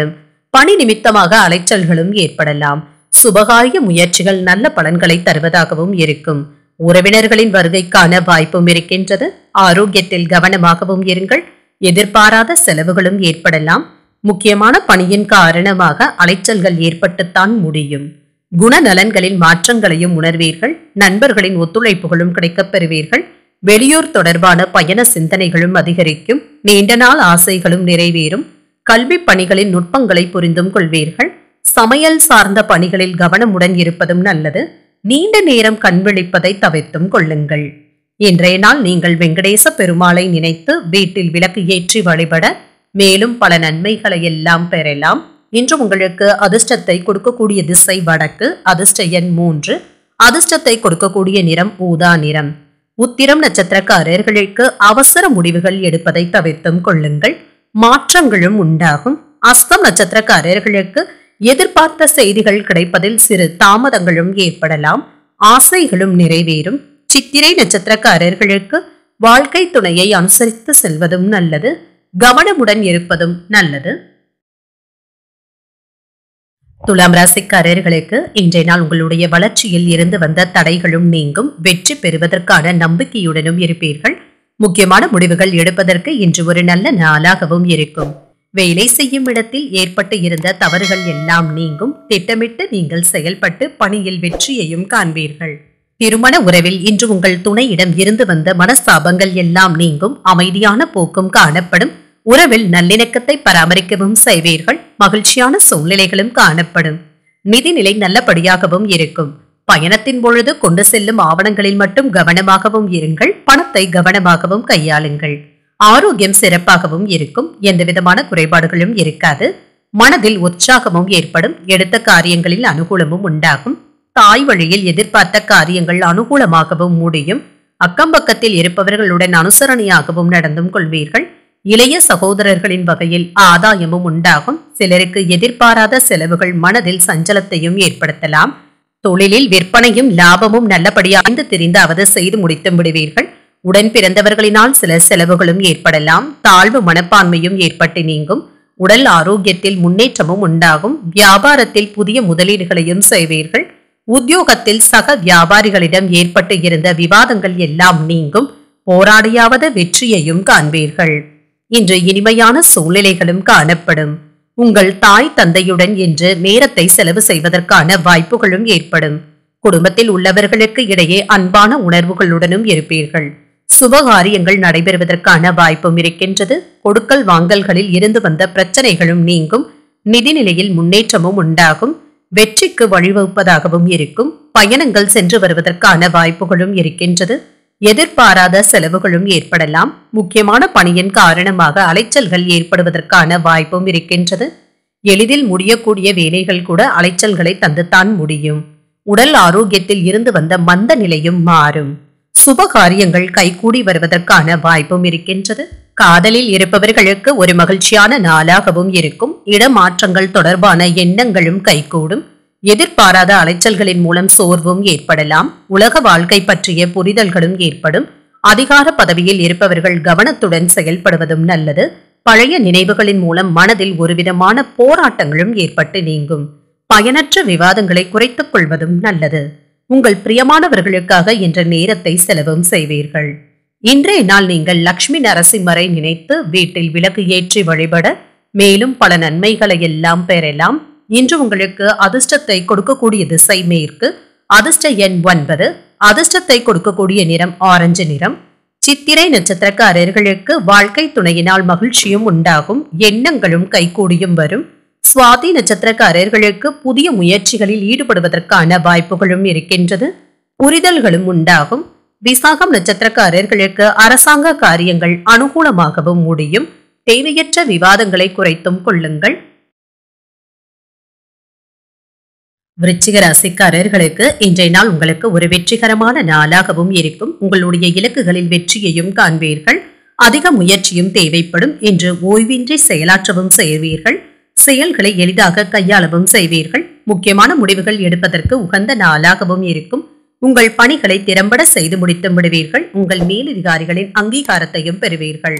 Speaker 1: பணி நிமித்தமாக அலைச்சல்களும் ஏற்படலாம் சுபகாரிய முயற்சிகள் நல்ல பலன்களை தருவதாகவும் இருக்கும் உறவினர்களின் வருகைக்கான வாய்ப்பும் இருக்கின்றது ஆரோக்கியத்தில் கவனமாகவும் இருங்கள் எதிர்பாராத செலவுகளும் ஏற்படலாம் முக்கியமான பணியின் காரணமாக அலைச்சல்கள் ஏற்பட்டுத்தான் முடியும் குணநலன்களில் மாற்றங்களையும் உணர்வீர்கள் நண்பர்களின் ஒத்துழைப்புகளும் கிடைக்கப் பெறுவீர்கள் வெளியூர் தொடர்பான பயண சிந்தனைகளும் அதிகரிக்கும் நீண்ட நாள் ஆசைகளும் நிறைவேறும் கல்வி பணிகளின் நுட்பங்களை புரிந்தும் கொள்வீர்கள் சமையல் சார்ந்த பணிகளில் கவனமுடன் இருப்பதும் நல்லது நீண்ட நேரம் கண்விழிப்பதை தவிர்த்தும் கொள்ளுங்கள் இன்றைய நாள் நீங்கள் வெங்கடேச பெருமாளை நினைத்து வீட்டில் விளக்கு ஏற்றி வழிபட மேலும் பல நன்மைகளை எல்லாம் பெறலாம் இன்று உங்களுக்கு அதிர்ஷ்டத்தை கொடுக்கக்கூடிய திசை வடக்கு அதிர்ஷ்ட எண் மூன்று அதிர்ஷ்டத்தை கொடுக்கக்கூடிய நிறம் ஊதா நிறம் உத்திரம் நட்சத்திரக்காரர்களுக்கு அவசர முடிவுகள் எடுப்பதை தவிர்த்தும் கொள்ளுங்கள் மாற்றங்களும் உண்டாகும் அஸ்தம் நட்சத்திரக்காரர்களுக்கு எதிர்பார்த்த செய்திகள் கிடைப்பதில் சிறு தாமதங்களும் ஏற்படலாம் ஆசைகளும் நிறைவேறும் சித்திரை நட்சத்திரக்காரர்களுக்கு வாழ்க்கை துணையை அனுசரித்து செல்வதும் நல்லது கவனமுடன் இருப்பதும் நல்லது துலாம் ராசிக்காரர்களுக்கு இன்றைய நாள் உங்களுடைய வளர்ச்சியில் இருந்து வந்த தடைகளும் நீங்கும் வெற்றி பெறுவதற்கான நம்பிக்கையுடனும் இருப்பீர்கள் முக்கியமான முடிவுகள் எடுப்பதற்கு இன்று ஒரு நல்ல நாளாகவும் இருக்கும் வேலை செய்யும் இடத்தில் ஏற்பட்டு இருந்த தவறுகள் எல்லாம் நீங்கும் திட்டமிட்டு நீங்கள் செயல்பட்டு பணியில் வெற்றியையும் காண்பீர்கள் திருமண உறவில் இன்று உங்கள் துணையிடம் இருந்து வந்த மனஸ்தாபங்கள் எல்லாம் நீங்கும் அமைதியான போக்கும் காணப்படும் உறவில் நல்லிணக்கத்தை பராமரிக்கவும் செய்வீர்கள் மகிழ்ச்சியான சூழ்நிலைகளும் காணப்படும் நிதிநிலை நல்லபடியாகவும் இருக்கும் பயணத்தின் பொழுது கொண்டு செல்லும் ஆவணங்களில் மட்டும் கவனமாகவும் இருங்கள் பணத்தை கவனமாகவும் கையாளுங்கள் ஆரோக்கியம் சிறப்பாகவும் இருக்கும் எந்த விதமான குறைபாடுகளும் இருக்காது மனதில் உற்சாகமும் ஏற்படும் எடுத்த காரியங்களில் அனுகூலமும் உண்டாகும் தாய் வழியில் எதிர்பார்த்த காரியங்கள் அனுகூலமாகவும் முடியும் அக்கம்பக்கத்தில் இருப்பவர்களுடன் அனுசரணையாகவும் நடந்தும் கொள்வீர்கள் இளைய சகோதரர்களின் வகையில் ஆதாயமும் உண்டாகும் சிலருக்கு எதிர்பாராத செலவுகள் மனதில் சஞ்சலத்தையும் ஏற்படுத்தலாம் தொழிலில் விற்பனையும் லாபமும் நல்லபடியாய்ந்து தெரிந்தாவது செய்து முடித்து விடுவீர்கள் உடன் பிறந்தவர்களினால் சில செலவுகளும் ஏற்படலாம் தாழ்வு மனப்பான்மையும் ஏற்பட்டு நீங்கும் உடல் ஆரோக்கியத்தில் முன்னேற்றமும் உண்டாகும் வியாபாரத்தில் புதிய முதலீடுகளையும் செய்வீர்கள் உத்தியோகத்தில் சக வியாபாரிகளிடம் ஏற்பட்டு இருந்த விவாதங்கள் எல்லாம் நீங்கும் போராடியாவது வெற்றியையும் காண்பீர்கள் இன்று இனிமையான சூழ்நிலைகளும் காணப்படும் உங்கள் தாய் தந்தையுடன் இன்று நேரத்தை செலவு செய்வதற்கான வாய்ப்புகளும் ஏற்படும் குடும்பத்தில் உள்ளவர்களுக்கு இடையே அன்பான உணர்வுகளுடனும் இருப்பீர்கள் சுபகாரியங்கள் நடைபெறுவதற்கான வாய்ப்பும் இருக்கின்றது கொடுக்கல் வாங்கல்களில் இருந்து வந்த பிரச்சனைகளும் நீங்கும் நிதிநிலையில் முன்னேற்றமும் உண்டாகும் வெற்றிக்கு வழிவகுப்பதாகவும் இருக்கும் பயணங்கள் சென்று வருவதற்கான வாய்ப்புகளும் இருக்கின்றது எதிர்பாராத செலவுகளும் ஏற்படலாம் முக்கியமான பணியின் காரணமாக அலைச்சல்கள் ஏற்படுவதற்கான வாய்ப்பும் இருக்கின்றது எளிதில் முடியக்கூடிய வேலைகள் கூட அலைச்சல்களை தந்துத்தான் முடியும் உடல் ஆரோக்கியத்தில் இருந்து வந்த மந்த நிலையும் மாறும் சுப காரியங்கள் கைகூடி வருவதற்கான வாய்ப்பும் இருக்கின்றது காதலில் இருப்பவர்களுக்கு ஒரு மகிழ்ச்சியான நாளாகவும் இருக்கும் இடமாற்றங்கள் தொடர்பான எண்ணங்களும் கைகூடும் எதிர்பாராத அலைச்சல்களின் மூலம் சோர்வும் ஏற்படலாம் உலக வாழ்க்கை பற்றிய புரிதல்களும் ஏற்படும் அதிகார பதவியில் இருப்பவர்கள் கவனத்துடன் செயல்படுவதும் நல்லது பழைய நினைவுகளின் மூலம் மனதில் ஒருவிதமான போராட்டங்களும் ஏற்பட்டு நீங்கும் பயனற்ற விவாதங்களை குறைத்துக் கொள்வதும் நல்லது உங்கள் பிரியமானவர்களுக்காக என்ற நேரத்தை செலவும் செய்வீர்கள் இன்றைய நாள் நீங்கள் லக்ஷ்மி நரசிம்மரை நினைத்து வீட்டில் விளக்கு ஏற்றி வழிபட மேலும் பல நன்மைகளை எல்லாம் பெறலாம் இன்று உங்களுக்கு அதிர்ஷ்டத்தை கொடுக்கக்கூடிய திசை மேற்கு அதிர்ஷ்ட எண் ஒன்பது அதிர்ஷ்டத்தை கொடுக்கக்கூடிய நிறம் ஆரஞ்சு நிறம் சித்திரை நட்சத்திரக்காரர்களுக்கு வாழ்க்கை துணையினால் மகிழ்ச்சியும் உண்டாகும் எண்ணங்களும் கைகூடியும் வரும் சுவாதி நட்சத்திரக்காரர்களுக்கு புதிய முயற்சிகளில் ஈடுபடுவதற்கான வாய்ப்புகளும் இருக்கின்றது புரிதல்களும் உண்டாகும் விசாகம் நட்சத்திரக்காரர்களுக்கு அரசாங்க காரியங்கள் அனுகூலமாகவும் முடியும் தேவையற்ற விவாதங்களை குறைத்தும் கொள்ளுங்கள் விருச்சிக ராசிக்காரர்களுக்கு இன்றைய நாள் உங்களுக்கு ஒரு வெற்றிகரமான நாளாகவும் இருக்கும் உங்களுடைய இலக்குகளில் வெற்றியையும் காண்பீர்கள் அதிக முயற்சியும் தேவைப்படும் என்று ஓய்வின்றி செயலாற்றவும் செய்வீர்கள் செயல்களை எளிதாக கையாளவும் செய்வீர்கள் முக்கியமான முடிவுகள் எடுப்பதற்கு உகந்த நாளாகவும் இருக்கும் உங்கள் பணிகளை திறம்பட செய்து முடித்து விடுவீர்கள் உங்கள் மேலதிகாரிகளின் அங்கீகாரத்தையும் பெறுவீர்கள்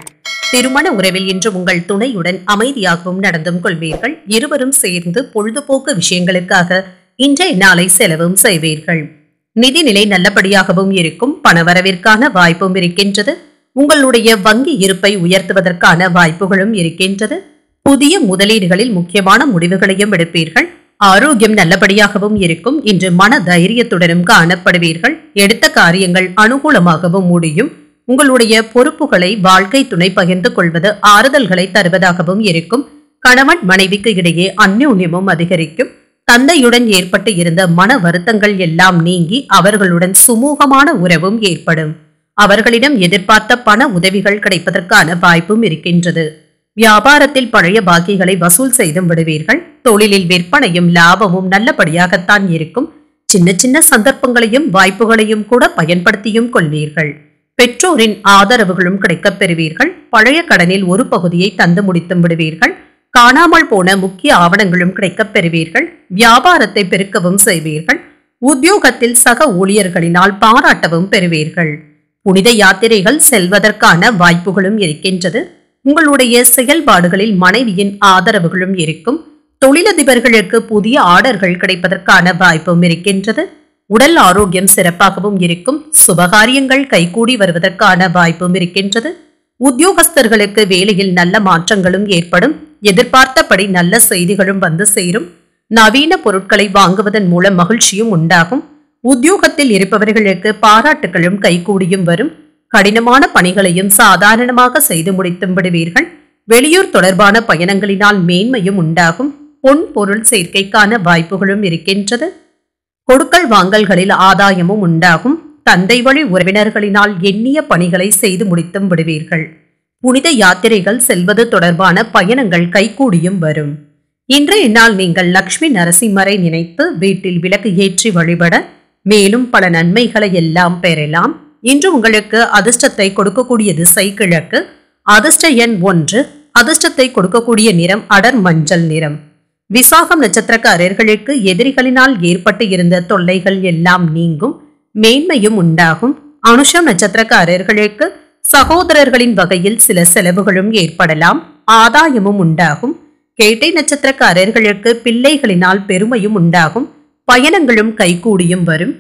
Speaker 1: திருமண உறவில் இன்று உங்கள் துணையுடன் அமைதியாகவும் நடந்தும் கொள்வீர்கள் இருவரும் சேர்ந்து பொழுதுபோக்கு விஷயங்களுக்காக இன்றைய நாளை செலவும் செய்வீர்கள் நிதிநிலை நல்லபடியாகவும் இருக்கும் பணவரவிற்கான வாய்ப்பும் இருக்கின்றது உங்களுடைய வங்கி இருப்பை உயர்த்துவதற்கான வாய்ப்புகளும் இருக்கின்றது புதிய முதலீடுகளில் முக்கியமான முடிவுகளையும் எடுப்பீர்கள் ஆரோக்கியம் நல்லபடியாகவும் இருக்கும் இன்று மன தைரியத்துடனும் காணப்படுவீர்கள் எடுத்த காரியங்கள் அனுகூலமாகவும் முடியும் உங்களுடைய பொறுப்புகளை வாழ்க்கை துணை பகிர்ந்து கொள்வது ஆறுதல்களை தருவதாகவும் இருக்கும் கணவன் மனைவிக்கு இடையே அந்யோன்யமும் அதிகரிக்கும் தந்தையுடன் ஏற்பட்டு இருந்த மன வருத்தங்கள் எல்லாம் நீங்கி அவர்களுடன் சுமூகமான உறவும் ஏற்படும் அவர்களிடம் எதிர்பார்த்த பண உதவிகள் கிடைப்பதற்கான வாய்ப்பும் இருக்கின்றது வியாபாரத்தில் பழைய பாக்கிகளை வசூல் செய்தும் விடுவீர்கள் தொழிலில் விற்பனையும் லாபமும் நல்லபடியாகத்தான் இருக்கும் சின்ன சின்ன சந்தர்ப்பங்களையும் வாய்ப்புகளையும் கூட பயன்படுத்தியும் கொள்வீர்கள் பெற்றோரின் ஆதரவுகளும் கிடைக்கப் பெறுவீர்கள் பழைய கடனில் ஒரு பகுதியை தந்து முடித்தும் விடுவீர்கள் காணாமல் போன முக்கிய ஆவணங்களும் கிடைக்கப் பெறுவீர்கள் வியாபாரத்தை பெருக்கவும் செய்வீர்கள் உத்தியோகத்தில் சக ஊழியர்களினால் பாராட்டவும் பெறுவீர்கள் புனித யாத்திரைகள் செல்வதற்கான வாய்ப்புகளும் இருக்கின்றது உங்களுடைய செயல்பாடுகளில் மனைவியின் ஆதரவுகளும் இருக்கும் தொழிலதிபர்களுக்கு புதிய ஆர்டர்கள் கிடைப்பதற்கான வாய்ப்பும் இருக்கின்றது உடல் ஆரோக்கியம் சிறப்பாகவும் இருக்கும் சுபகாரியங்கள் கைகூடி வருவதற்கான வாய்ப்பும் இருக்கின்றது உத்தியோகஸ்தர்களுக்கு வேலையில் நல்ல மாற்றங்களும் ஏற்படும் எதிர்பார்த்தபடி நல்ல செய்திகளும் வந்து சேரும் நவீன பொருட்களை வாங்குவதன் மூலம் மகிழ்ச்சியும் உண்டாகும் உத்தியோகத்தில் இருப்பவர்களுக்கு பாராட்டுகளும் கைகூடியும் வரும் கடினமான பணிகளையும் சாதாரணமாக செய்து முடித்தும் விடுவீர்கள் வெளியூர் தொடர்பான பயணங்களினால் மேன்மையும் உண்டாகும் பொன் பொருள் சேர்க்கைக்கான வாய்ப்புகளும் இருக்கின்றது கொடுக்கல் வாங்கல்களில் ஆதாயமும் உண்டாகும் தந்தை வழி உறவினர்களினால் எண்ணிய பணிகளை செய்து முடித்தும் விடுவீர்கள் புனித யாத்திரைகள் செல்வது தொடர்பான பயணங்கள் கைகூடியும் வரும் இன்றைய நாள் நீங்கள் லக்ஷ்மி நரசிம்மரை நினைத்து வீட்டில் விளக்கு ஏற்றி வழிபட மேலும் பல நன்மைகளை எல்லாம் பெறலாம் இன்று உங்களுக்கு அதிர்ஷ்டத்தை கொடுக்கக்கூடிய திசை கிழக்கு அதிர்ஷ்ட எண் ஒன்று அதிர்ஷ்டத்தை கொடுக்கக்கூடிய நிறம் அடர் மஞ்சள் நிறம் விசாகம் நட்சத்திரக்காரர்களுக்கு எதிரிகளினால் ஏற்பட்டு இருந்த தொல்லைகள் எல்லாம் நீங்கும் மேன்மையும் உண்டாகும் அனுஷம் நட்சத்திரக்காரர்களுக்கு சகோதரர்களின் வகையில் சில செலவுகளும் ஏற்படலாம் ஆதாயமும் உண்டாகும் கேட்டை நட்சத்திரக்காரர்களுக்கு பிள்ளைகளினால் பெருமையும் உண்டாகும் பயணங்களும் கைகூடியும் வரும்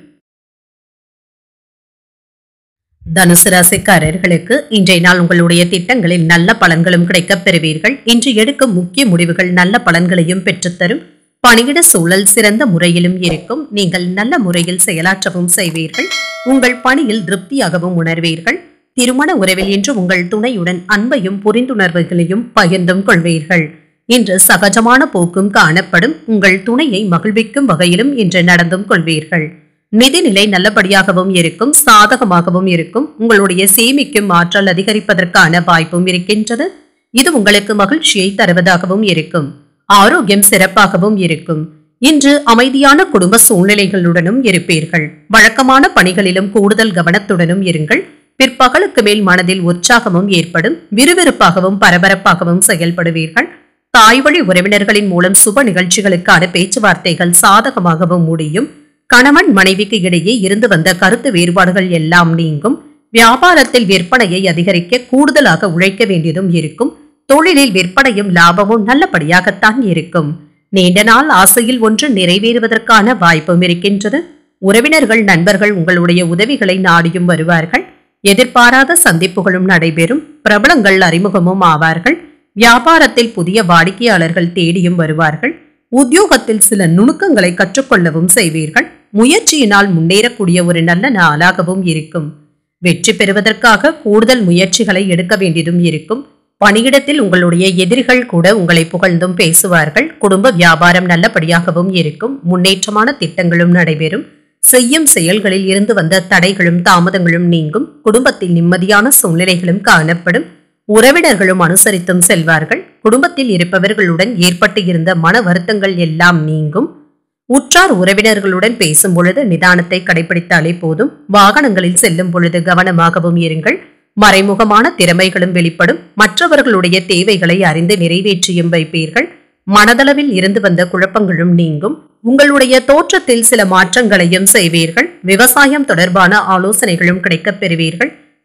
Speaker 1: தனுசு ராசிக்காரர்களுக்கு இன்றைய நாள் உங்களுடைய திட்டங்களில் நல்ல பலன்களும் கிடைக்கப் பெறுவீர்கள் இன்று எடுக்கும் முக்கிய முடிவுகள் நல்ல பலன்களையும் பெற்றுத்தரும் பணியிட சூழல் சிறந்த முறையிலும் இருக்கும் நீங்கள் நல்ல முறையில் செயலாற்றவும் செய்வீர்கள் உங்கள் பணியில் திருப்தியாகவும் உணர்வீர்கள் திருமண உறவில் இன்று உங்கள் துணையுடன் அன்பையும் புரிந்துணர்வுகளையும் பகிர்ந்தும் கொள்வீர்கள் இன்று சகஜமான போக்கும் காணப்படும் உங்கள் துணையை மகிழ்விக்கும் வகையிலும் இன்று நடந்தும் கொள்வீர்கள் நிதிநிலை நல்லபடியாகவும் இருக்கும் சாதகமாகவும் இருக்கும் உங்களுடைய சேமிக்கும் ஆற்றல் அதிகரிப்பதற்கான வாய்ப்பும் இருக்கின்றது இது உங்களுக்கு மகிழ்ச்சியை தருவதாகவும் இருக்கும் ஆரோக்கியம் சிறப்பாகவும் இருக்கும் இன்று அமைதியான குடும்ப சூழ்நிலைகளுடனும் இருப்பீர்கள் வழக்கமான பணிகளிலும் கூடுதல் கவனத்துடனும் இருங்கள் பிற்பகலுக்கு மேல் மனதில் உற்சாகமும் ஏற்படும் விறுவிறுப்பாகவும் பரபரப்பாகவும் செயல்படுவீர்கள் தாய்வழி உறவினர்களின் மூலம் சுப நிகழ்ச்சிகளுக்கான பேச்சுவார்த்தைகள் சாதகமாகவும் முடியும் கணவன் மனைவிக்கு இடையே இருந்து வந்த கருத்து வேறுபாடுகள் எல்லாம் நீங்கும் வியாபாரத்தில் விற்பனையை அதிகரிக்க கூடுதலாக உழைக்க வேண்டியதும் இருக்கும் தொழிலில் விற்பனையும் லாபமும் நல்லபடியாகத்தான் இருக்கும் நீண்ட நாள் ஆசையில் ஒன்று நிறைவேறுவதற்கான வாய்ப்பும் இருக்கின்றது உறவினர்கள் நண்பர்கள் உங்களுடைய உதவிகளை நாடியும் வருவார்கள் எதிர்பாராத சந்திப்புகளும் நடைபெறும் பிரபலங்கள் அறிமுகமும் ஆவார்கள் வியாபாரத்தில் புதிய வாடிக்கையாளர்கள் தேடியும் வருவார்கள் உத்தியோகத்தில் சில நுணுக்கங்களை கற்றுக்கொள்ளவும் செய்வீர்கள் முயற்சியினால் முன்னேறக்கூடிய ஒரு நல்ல நாளாகவும் இருக்கும் வெற்றி பெறுவதற்காக கூடுதல் முயற்சிகளை எடுக்க வேண்டியதும் இருக்கும் பணியிடத்தில் உங்களுடைய எதிரிகள் கூட உங்களை புகழ்ந்தும் பேசுவார்கள் குடும்ப வியாபாரம் நல்லபடியாகவும் இருக்கும் முன்னேற்றமான திட்டங்களும் நடைபெறும் செய்யும் செயல்களில் இருந்து வந்த தடைகளும் தாமதங்களும் நீங்கும் குடும்பத்தில் நிம்மதியான சூழ்நிலைகளும் காணப்படும் உறவினர்களும் அனுசரித்தும் செல்வார்கள் குடும்பத்தில் இருப்பவர்களுடன் ஏற்பட்டு இருந்த மன வருத்தங்கள் எல்லாம் நீங்கும் உற்றார் உறவினர்களுடன் பேசும் பொழுது நிதானத்தை கடைபிடித்தாலே போதும் வாகனங்களில் செல்லும் பொழுது கவனமாகவும் இருங்கள் மறைமுகமான திறமைகளும் வெளிப்படும் மற்றவர்களுடைய தேவைகளை அறிந்து நிறைவேற்றியும் வைப்பீர்கள் மனதளவில் இருந்து வந்த குழப்பங்களும் நீங்கும் உங்களுடைய தோற்றத்தில் சில மாற்றங்களையும் செய்வீர்கள் விவசாயம் தொடர்பான ஆலோசனைகளும் கிடைக்கப் பெறுவீர்கள்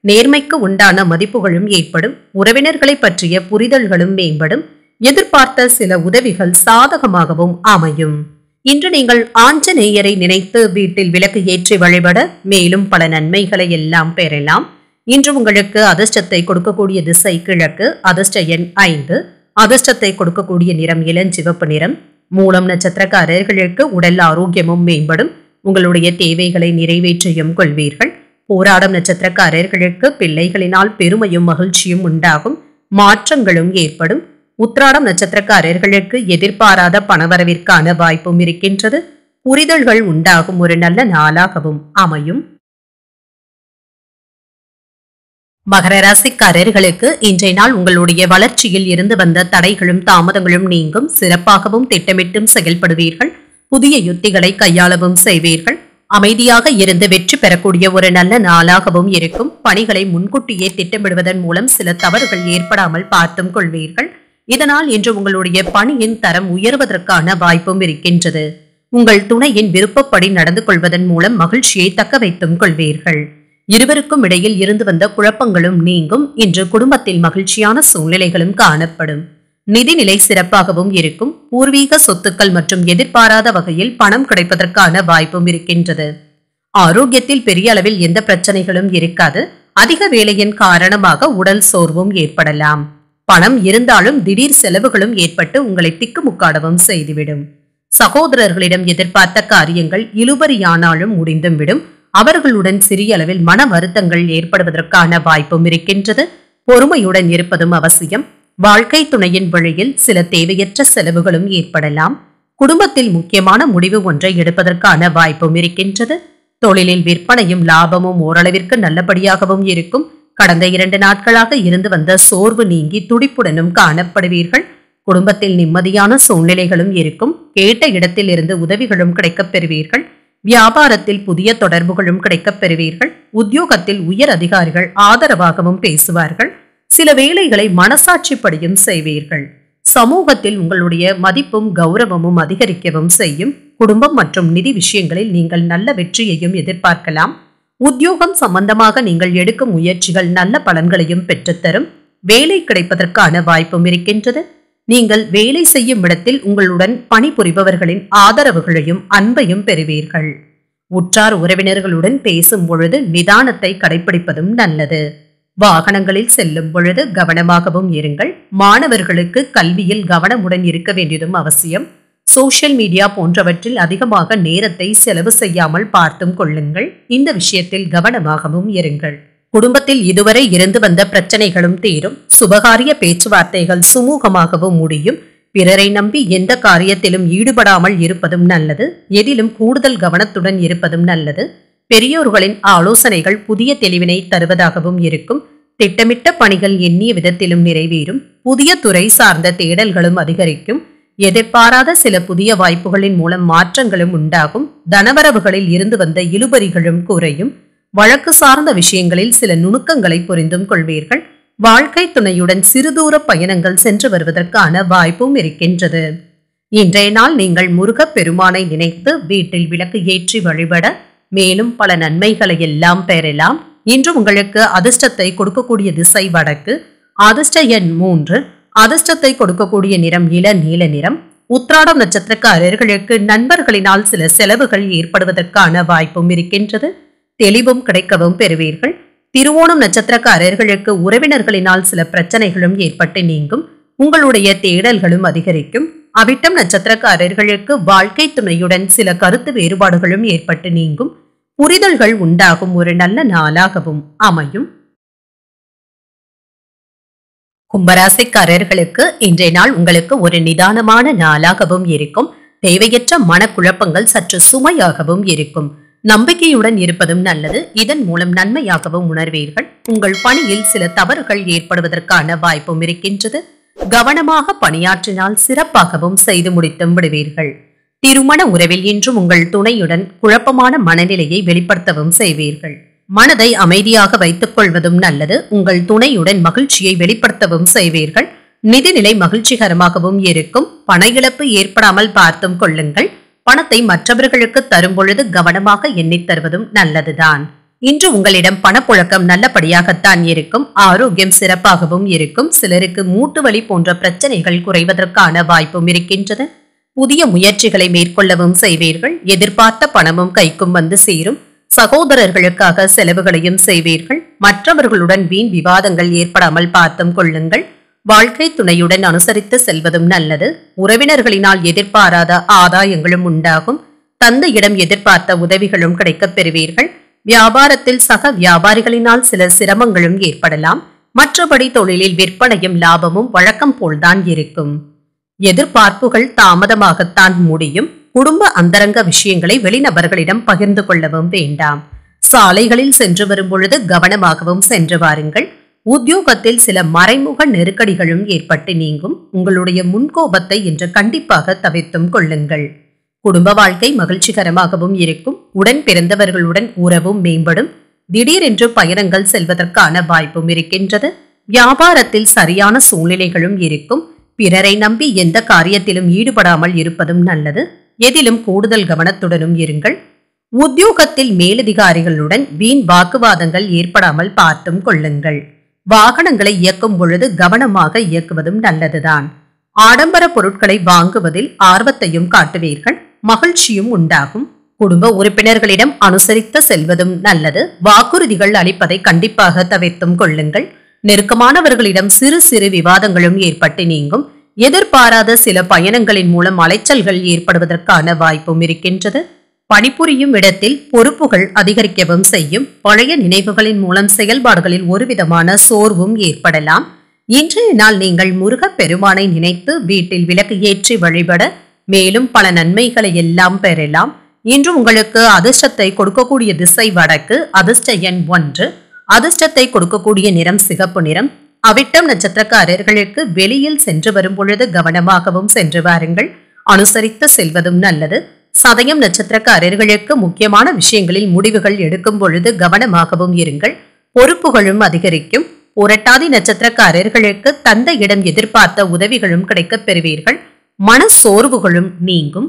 Speaker 1: நேர்மைக்கு உண்டான மதிப்புகளும் ஏற்படும் உறவினர்களை பற்றிய புரிதல்களும் மேம்படும் எதிர்பார்த்த சில உதவிகள் சாதகமாகவும் அமையும் இன்று நீங்கள் ஆஞ்சநேயரை நினைத்து வீட்டில் விளக்கு ஏற்றி வழிபட மேலும் பல நன்மைகளை எல்லாம் பெறலாம் இன்று உங்களுக்கு அதிர்ஷ்டத்தை கொடுக்கக்கூடிய திசை கிழக்கு அதிர்ஷ்ட எண் ஐந்து அதிர்ஷ்டத்தை கொடுக்கக்கூடிய நிறம் இளஞ்சிவப்பு நிறம் மூலம் நட்சத்திரக்காரர்களுக்கு உடல் ஆரோக்கியமும் மேம்படும் உங்களுடைய தேவைகளை நிறைவேற்றியும் கொள்வீர்கள் போராடும் நட்சத்திரக்காரர்களுக்கு பிள்ளைகளினால் பெருமையும் மகிழ்ச்சியும் உண்டாகும் மாற்றங்களும் ஏற்படும் உத்ராடம் நட்சத்திரக்காரர்களுக்கு எதிர்பாராத பணவரவிற்கான வாய்ப்பும் இருக்கின்றது புரிதல்கள் உண்டாகும் ஒரு நல்ல நாளாகவும் அமையும் மகர ராசிக்காரர்களுக்கு இன்றைய நாள் உங்களுடைய வளர்ச்சியில் இருந்து வந்த தடைகளும் தாமதங்களும் நீங்கும் சிறப்பாகவும் திட்டமிட்டும் செயல்படுவீர்கள் புதிய யுத்திகளை கையாளவும் செய்வீர்கள் அமைதியாக இருந்து வெற்றி பெறக்கூடிய ஒரு நல்ல நாளாகவும் இருக்கும் பணிகளை முன்கூட்டியே திட்டமிடுவதன் மூலம் சில தவறுகள் ஏற்படாமல் பார்த்தும் கொள்வீர்கள் இதனால் இன்று உங்களுடைய பணியின் தரம் உயர்வதற்கான வாய்ப்பும் இருக்கின்றது உங்கள் துணையின் விருப்பப்படி நடந்து கொள்வதன் மூலம் மகிழ்ச்சியை தக்க வைத்தும் கொள்வீர்கள் இருவருக்கும் இடையில் இருந்து வந்த குழப்பங்களும் நீங்கும் இன்று குடும்பத்தில் மகிழ்ச்சியான சூழ்நிலைகளும் காணப்படும் நிதிநிலை சிறப்பாகவும் இருக்கும் பூர்வீக சொத்துக்கள் மற்றும் எதிர்பாராத வகையில் பணம் கிடைப்பதற்கான வாய்ப்பும் இருக்கின்றது ஆரோக்கியத்தில் பெரிய அளவில் எந்த பிரச்சனைகளும் இருக்காது அதிக வேலையின் காரணமாக உடல் சோர்வும் ஏற்படலாம் பணம் இருந்தாலும் திடீர் செலவுகளும் ஏற்பட்டு உங்களை திக்குமுக்காடவும் செய்துவிடும் சகோதரர்களிடம் எதிர்பார்த்த காரியங்கள் இழுபறியானாலும் முடிந்தும் விடும் அவர்களுடன் சிறிய அளவில் மன வருத்தங்கள் ஏற்படுவதற்கான வாய்ப்பும் இருக்கின்றது பொறுமையுடன் இருப்பதும் அவசியம் வாழ்க்கை துணையின் வழியில் சில தேவையற்ற செலவுகளும் ஏற்படலாம் குடும்பத்தில் முக்கியமான முடிவு ஒன்றை எடுப்பதற்கான வாய்ப்பும் இருக்கின்றது தொழிலில் விற்பனையும் லாபமும் ஓரளவிற்கு நல்லபடியாகவும் இருக்கும் கடந்த இரண்டு நாட்களாக இருந்து வந்த சோர்வு நீங்கி துடிப்புடனும் காணப்படுவீர்கள் குடும்பத்தில் நிம்மதியான சூழ்நிலைகளும் இருக்கும் கேட்ட இடத்தில் இருந்து உதவிகளும் கிடைக்கப் பெறுவீர்கள் வியாபாரத்தில் புதிய தொடர்புகளும் கிடைக்கப் பெறுவீர்கள் உத்தியோகத்தில் உயர் அதிகாரிகள் ஆதரவாகவும் பேசுவார்கள் சில வேலைகளை மனசாட்சிப்படியும் செய்வீர்கள் சமூகத்தில் உங்களுடைய மதிப்பும் கௌரவமும் அதிகரிக்கவும் செய்யும் குடும்பம் மற்றும் நிதி விஷயங்களில் நீங்கள் நல்ல வெற்றியையும் எதிர்பார்க்கலாம் உத்தியோகம் சம்பந்தமாக நீங்கள் எடுக்கும் முயற்சிகள் நல்ல பலன்களையும் பெற்றுத்தரும் வேலை கிடைப்பதற்கான வாய்ப்பும் இருக்கின்றது நீங்கள் வேலை செய்யும் இடத்தில் உங்களுடன் பணிபுரிபவர்களின் ஆதரவுகளையும் அன்பையும் பெறுவீர்கள் உற்றார் உறவினர்களுடன் பேசும் பொழுது நிதானத்தை கடைபிடிப்பதும் நல்லது வாகனங்களில் செல்லும் பொழுது கவனமாகவும் இருங்கள் மாணவர்களுக்கு கல்வியில் கவனமுடன் இருக்க வேண்டியதும் அவசியம் சோஷியல் மீடியா போன்றவற்றில் அதிகமாக நேரத்தை செலவு செய்யாமல் பார்த்தும் கொள்ளுங்கள் இந்த விஷயத்தில் கவனமாகவும் இருங்கள் குடும்பத்தில் இதுவரை இருந்து வந்த பிரச்சனைகளும் தீரும் சுபகாரிய பேச்சுவார்த்தைகள் சுமூகமாகவும் முடியும் பிறரை நம்பி எந்த காரியத்திலும் ஈடுபடாமல் இருப்பதும் நல்லது எதிலும் கூடுதல் கவனத்துடன் இருப்பதும் நல்லது பெரியோர்களின் ஆலோசனைகள் புதிய தெளிவினை தருவதாகவும் இருக்கும் திட்டமிட்ட பணிகள் எண்ணிய விதத்திலும் நிறைவேறும் புதிய துறை சார்ந்த தேடல்களும் அதிகரிக்கும் எதிர்பாராத சில புதிய வாய்ப்புகளின் மூலம் மாற்றங்களும் உண்டாகும் தனவரவுகளில் இருந்து வந்த இழுபறிகளும் குறையும் வழக்கு சார்ந்த விஷயங்களில் சில நுணுக்கங்களை புரிந்தும் கொள்வீர்கள் வாழ்க்கை துணையுடன் சிறுதூர பயணங்கள் சென்று வருவதற்கான வாய்ப்பும் இருக்கின்றது இன்றைய நாள் நீங்கள் முருகப் பெருமானை நினைத்து வீட்டில் விளக்கு ஏற்றி வழிபட மேலும் பல நன்மைகளை எல்லாம் பெறலாம் இன்று உங்களுக்கு அதிர்ஷ்டத்தை கொடுக்கக்கூடிய திசை வடக்கு அதிர்ஷ்ட எண் மூன்று அதிர்ஷ்டத்தை கொடுக்கக்கூடிய நிறம் இள நீல நிறம் உத்ராடம் நட்சத்திரக்காரர்களுக்கு நண்பர்களினால் சில செலவுகள் ஏற்படுவதற்கான வாய்ப்பும் இருக்கின்றது தெளிவும் கிடைக்கவும் பெறுவீர்கள் திருவோணம் நட்சத்திரக்காரர்களுக்கு உறவினர்களினால் சில பிரச்சனைகளும் ஏற்பட்டு நீங்கும் உங்களுடைய தேடல்களும் அதிகரிக்கும் அவிட்டம் நட்சத்திரக்காரர்களுக்கு வாழ்க்கை துணையுடன் சில கருத்து வேறுபாடுகளும் ஏற்பட்டு நீங்கும் புரிதல்கள் உண்டாகும் ஒரு நல்ல நாளாகவும் அமையும் கும்பராசிக்காரர்களுக்கு இன்றைய நாள் உங்களுக்கு ஒரு நிதானமான நாளாகவும் இருக்கும் தேவையற்ற மனக்குழப்பங்கள் சற்று சுமையாகவும் இருக்கும் நம்பிக்கையுடன் இருப்பதும் நல்லது இதன் மூலம் நன்மையாகவும் உணர்வீர்கள் உங்கள் பணியில் சில தவறுகள் ஏற்படுவதற்கான வாய்ப்பும் இருக்கின்றது கவனமாக பணியாற்றினால் சிறப்பாகவும் செய்து முடித்தும் விடுவீர்கள் திருமண உறவில் இன்றும் உங்கள் துணையுடன் குழப்பமான மனநிலையை வெளிப்படுத்தவும் செய்வீர்கள் மனதை அமைதியாக வைத்துக் கொள்வதும் நல்லது உங்கள் துணையுடன் மகிழ்ச்சியை வெளிப்படுத்தவும் செய்வீர்கள் நிதிநிலை மகிழ்ச்சிகரமாகவும் இருக்கும் பண இழப்பு ஏற்படாமல் பார்த்தும் கொள்ளுங்கள் பணத்தை மற்றவர்களுக்கு தரும் பொழுது கவனமாக எண்ணித் தருவதும் நல்லதுதான் இன்று உங்களிடம் பணப்புழக்கம் நல்லபடியாகத்தான் இருக்கும் ஆரோக்கியம் சிறப்பாகவும் இருக்கும் சிலருக்கு மூட்டு வலி போன்ற பிரச்சனைகள் குறைவதற்கான வாய்ப்பும் இருக்கின்றது புதிய முயற்சிகளை மேற்கொள்ளவும் செய்வீர்கள் எதிர்பார்த்த பணமும் கைக்கும் வந்து சேரும் சகோதரர்களுக்காக செலவுகளையும் செய்வீர்கள் மற்றவர்களுடன் வீண் விவாதங்கள் ஏற்படாமல் பார்த்தும் கொள்ளுங்கள் வாழ்க்கை துணையுடன் அனுசரித்து செல்வதும் நல்லது உறவினர்களினால் எதிர்பாராத ஆதாயங்களும் உண்டாகும் தந்தையிடம் எதிர்பார்த்த உதவிகளும் கிடைக்கப் பெறுவீர்கள் வியாபாரத்தில் சக வியாபாரிகளினால் சில சிரமங்களும் ஏற்படலாம் மற்றபடி தொழிலில் விற்பனையும் லாபமும் வழக்கம் போல்தான் இருக்கும் எதிர்பார்ப்புகள் தாமதமாகத்தான் முடியும் குடும்ப அந்தரங்க விஷயங்களை வெளிநபர்களிடம் பகிர்ந்து கொள்ளவும் வேண்டாம் சாலைகளில் சென்று வரும் பொழுது கவனமாகவும் சென்று வாருங்கள் உத்தியோகத்தில் சில மறைமுக நெருக்கடிகளும் ஏற்பட்டு நீங்கும் உங்களுடைய முன்கோபத்தை இன்று கண்டிப்பாக தவிர்த்தும் கொள்ளுங்கள் குடும்ப வாழ்க்கை மகிழ்ச்சிகரமாகவும் இருக்கும் உடன் பிறந்தவர்களுடன் உறவும் மேம்படும் திடீரென்று பயணங்கள் செல்வதற்கான வாய்ப்பும் இருக்கின்றது வியாபாரத்தில் சரியான சூழ்நிலைகளும் இருக்கும் பிறரை நம்பி எந்த காரியத்திலும் ஈடுபடாமல் இருப்பதும் நல்லது எதிலும் கூடுதல் கவனத்துடனும் இருங்கள் உத்தியோகத்தில் மேலதிகாரிகளுடன் வீண் வாக்குவாதங்கள் ஏற்படாமல் பார்த்தும் கொள்ளுங்கள் வாகனங்களை இயக்கும் பொழுது கவனமாக இயக்குவதும் நல்லதுதான் ஆடம்பர பொருட்களை வாங்குவதில் ஆர்வத்தையும் காட்டுவீர்கள் மகிழ்ச்சியும் உண்டாகும் குடும்ப உறுப்பினர்களிடம் அனுசரித்து செல்வதும் நல்லது வாக்குறுதிகள் அளிப்பதை கண்டிப்பாக தவிர்த்தும் கொள்ளுங்கள் நெருக்கமானவர்களிடம் சிறு சிறு விவாதங்களும் ஏற்பட்டு நீங்கும் எதிர்பாராத சில பயணங்களின் மூலம் அலைச்சல்கள் ஏற்படுவதற்கான வாய்ப்பும் இருக்கின்றது பணிபுரியும் இடத்தில் பொறுப்புகள் அதிகரிக்கவும் செய்யும் பழைய நினைவுகளின் மூலம் செயல்பாடுகளில் ஒருவிதமான சோர்வும் ஏற்படலாம் இன்றைய நாள் நீங்கள் முருகப் பெருமானை நினைத்து வீட்டில் விளக்கு ஏற்றி வழிபட மேலும் பல நன்மைகளை எல்லாம் பெறலாம் இன்று உங்களுக்கு அதிர்ஷ்டத்தை கொடுக்கக்கூடிய திசை வடக்கு அதிர்ஷ்ட எண் ஒன்று அதிர்ஷ்டத்தை கொடுக்கக்கூடிய நிறம் சிகப்பு நிறம் அவிட்டம் நட்சத்திரக்காரர்களுக்கு வெளியில் சென்று வரும் பொழுது கவனமாகவும் சென்று வாருங்கள் அனுசரித்து செல்வதும் நல்லது சதயம் நட்சத்திரக்காரர்களுக்கு முக்கியமான விஷயங்களில் முடிவுகள் எடுக்கும் பொழுது கவனமாகவும் இருங்கள் பொறுப்புகளும் அதிகரிக்கும் புரட்டாதி நட்சத்திரக்காரர்களுக்கு தந்தையிடம் எதிர்பார்த்த உதவிகளும் கிடைக்கப் பெறுவீர்கள் மன சோர்வுகளும் நீங்கும்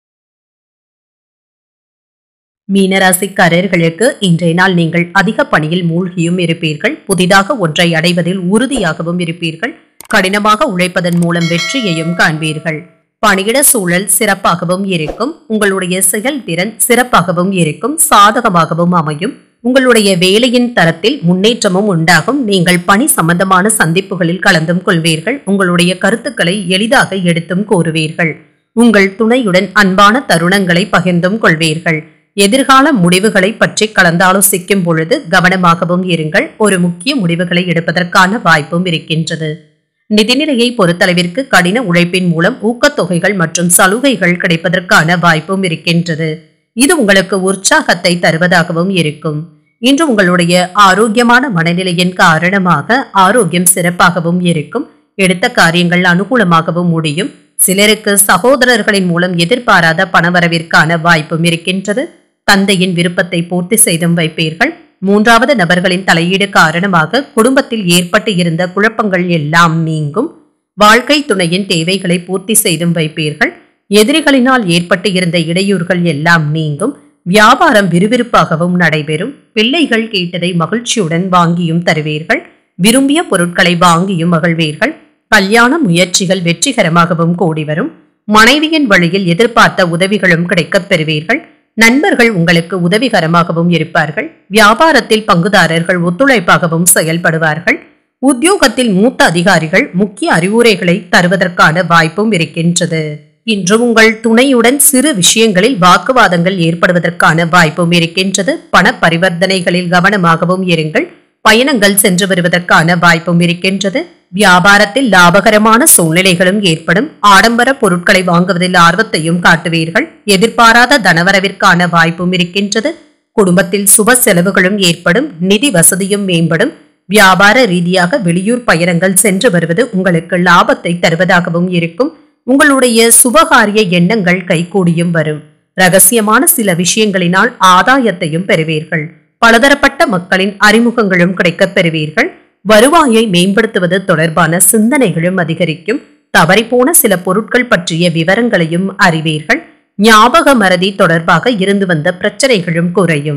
Speaker 1: மீனராசிக்காரர்களுக்கு இன்றைய நாள் நீங்கள் அதிக பணியில் மூழ்கியும் இருப்பீர்கள் புதிதாக ஒன்றை அடைவதில் உறுதியாகவும் இருப்பீர்கள் கடினமாக உழைப்பதன் மூலம் வெற்றியையும் காண்பீர்கள் பணியிட சூழல் சிறப்பாகவும் இருக்கும் உங்களுடைய செயல்திறன் சிறப்பாகவும் இருக்கும் சாதகமாகவும் அமையும் உங்களுடைய வேலையின் தரத்தில் முன்னேற்றமும் உண்டாகும் நீங்கள் பணி சம்பந்தமான சந்திப்புகளில் கலந்தும் கொள்வீர்கள் உங்களுடைய கருத்துக்களை எளிதாக எடுத்தும் கூறுவீர்கள் உங்கள் துணையுடன் அன்பான தருணங்களை பகிர்ந்தும் கொள்வீர்கள் எதிர்கால முடிவுகளை பற்றி கலந்தாலோசிக்கும் பொழுது கவனமாகவும் இருங்கள் ஒரு முக்கிய முடிவுகளை எடுப்பதற்கான வாய்ப்பும் இருக்கின்றது நிதிநிலையை பொறுத்தளவிற்கு கடின உழைப்பின் மூலம் ஊக்கத்தொகைகள் மற்றும் சலுகைகள் கிடைப்பதற்கான வாய்ப்பும் இருக்கின்றது இது உங்களுக்கு உற்சாகத்தை தருவதாகவும் இருக்கும் இன்று உங்களுடைய ஆரோக்கியமான மனநிலையின் காரணமாக ஆரோக்கியம் சிறப்பாகவும் இருக்கும் எடுத்த காரியங்கள் அனுகூலமாகவும் முடியும் சிலருக்கு சகோதரர்களின் மூலம் எதிர்பாராத பணவரவிற்கான வாய்ப்பும் இருக்கின்றது தந்தையின் விருப்பத்தை பூர்த்தி செய்தும் வைப்பீர்கள் மூன்றாவது நபர்களின் தலையீடு காரணமாக குடும்பத்தில் ஏற்பட்டு இருந்த குழப்பங்கள் எல்லாம் நீங்கும் வாழ்க்கை துணையின் தேவைகளை பூர்த்தி செய்தும் வைப்பீர்கள் எதிரிகளினால் ஏற்பட்டு இருந்த இடையூறுகள் எல்லாம் நீங்கும் வியாபாரம் விறுவிறுப்பாகவும் நடைபெறும் பிள்ளைகள் கேட்டதை மகிழ்ச்சியுடன் வாங்கியும் தருவீர்கள் விரும்பிய பொருட்களை வாங்கியும் மகிழ்வீர்கள் கல்யாண முயற்சிகள் வெற்றிகரமாகவும் கூடி வரும் மனைவியின் வழியில் எதிர்பார்த்த உதவிகளும் கிடைக்கப் பெறுவீர்கள் நண்பர்கள் உங்களுக்கு உதவிகரமாகவும் இருப்பார்கள் வியாபாரத்தில் பங்குதாரர்கள் ஒத்துழைப்பாகவும் செயல்படுவார்கள் உத்தியோகத்தில் மூத்த அதிகாரிகள் முக்கிய அறிவுரைகளை தருவதற்கான வாய்ப்பும் இருக்கின்றது இன்று உங்கள் துணையுடன் சிறு விஷயங்களில் வாக்குவாதங்கள் ஏற்படுவதற்கான வாய்ப்பும் இருக்கின்றது பண பரிவர்த்தனைகளில் கவனமாகவும் இருங்கள் பயணங்கள் சென்று வருவதற்கான வாய்ப்பும் இருக்கின்றது வியாபாரத்தில் லாபகரமான சூழ்நிலைகளும் ஏற்படும் ஆடம்பர பொருட்களை வாங்குவதில் ஆர்வத்தையும் காட்டுவீர்கள் எதிர்பாராத தனவரவிற்கான வாய்ப்பும் இருக்கின்றது குடும்பத்தில் சுப செலவுகளும் ஏற்படும் நிதி வசதியும் மேம்படும் வியாபார ரீதியாக வெளியூர் பயணங்கள் சென்று வருவது உங்களுக்கு லாபத்தை தருவதாகவும் இருக்கும் உங்களுடைய சுபகாரிய எண்ணங்கள் கைகூடியும் வரும் ரகசியமான சில விஷயங்களினால் ஆதாயத்தையும் பெறுவீர்கள் பலதரப்பட்ட மக்களின் அறிமுகங்களும் கிடைக்கப் பெறுவீர்கள் வருவாயை மேம்படுத்துவது தொடர்பான சிந்தனைகளும் அதிகரிக்கும் தவறிப்போன சில பொருட்கள் பற்றிய விவரங்களையும் அறிவீர்கள் ஞாபக மறதி தொடர்பாக இருந்து வந்த பிரச்சனைகளும் குறையும்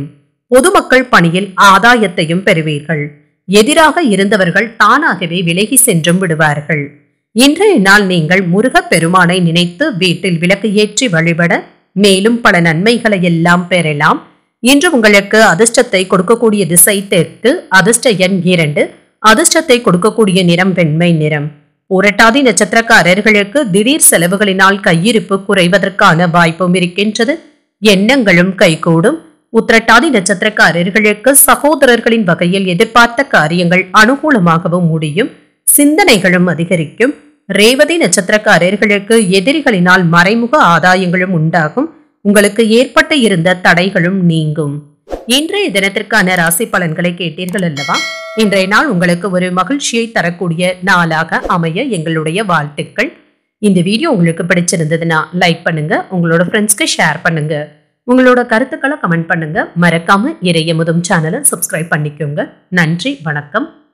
Speaker 1: பொதுமக்கள் பணியில் ஆதாயத்தையும் பெறுவீர்கள் எதிராக இருந்தவர்கள் தானாகவே விலகி சென்றும் விடுவார்கள் இன்றைய நாள் நீங்கள் முருகப் பெருமானை நினைத்து வீட்டில் விளக்கு ஏற்றி வழிபட மேலும் பல நன்மைகளை எல்லாம் பெறலாம் இன்று உங்களுக்கு அதிர்ஷ்டத்தை கொடுக்கக்கூடிய திசை தெற்கு அதிர்ஷ்ட எண் இரண்டு அதிர்ஷ்டத்தை கொடுக்கக்கூடிய நிறம் வெண்மை நிறம் புரட்டாதி நட்சத்திரக்காரர்களுக்கு திடீர் செலவுகளினால் கையிருப்பு குறைவதற்கான வாய்ப்பும் இருக்கின்றது எண்ணங்களும் கைகூடும் உத்திரட்டாதி நட்சத்திரக்காரர்களுக்கு சகோதரர்களின் வகையில் எதிர்பார்த்த காரியங்கள் அனுகூலமாகவும் முடியும் சிந்தனைகளும் அதிகரிக்கும் ரேவதி நட்சத்திரக்காரர்களுக்கு எதிரிகளினால் மறைமுக ஆதாயங்களும் உண்டாகும் உங்களுக்கு ஏற்பட்டு இருந்த தடைகளும் நீங்கும் இன்றைய தினத்திற்கான ராசி பலன்களை கேட்டீர்கள் அல்லவா இன்றைய நாள் உங்களுக்கு ஒரு மகிழ்ச்சியை தரக்கூடிய நாளாக அமைய எங்களுடைய வாழ்த்துக்கள் இந்த வீடியோ உங்களுக்கு பிடிச்சிருந்ததுன்னா லைக் பண்ணுங்க உங்களோட ஃப்ரெண்ட்ஸ்க்கு ஷேர் பண்ணுங்க உங்களோட கருத்துக்களை கமெண்ட் பண்ணுங்க மறக்காம இறைய முதம் சேனலை சப்ஸ்கிரைப் பண்ணிக்கோங்க நன்றி வணக்கம்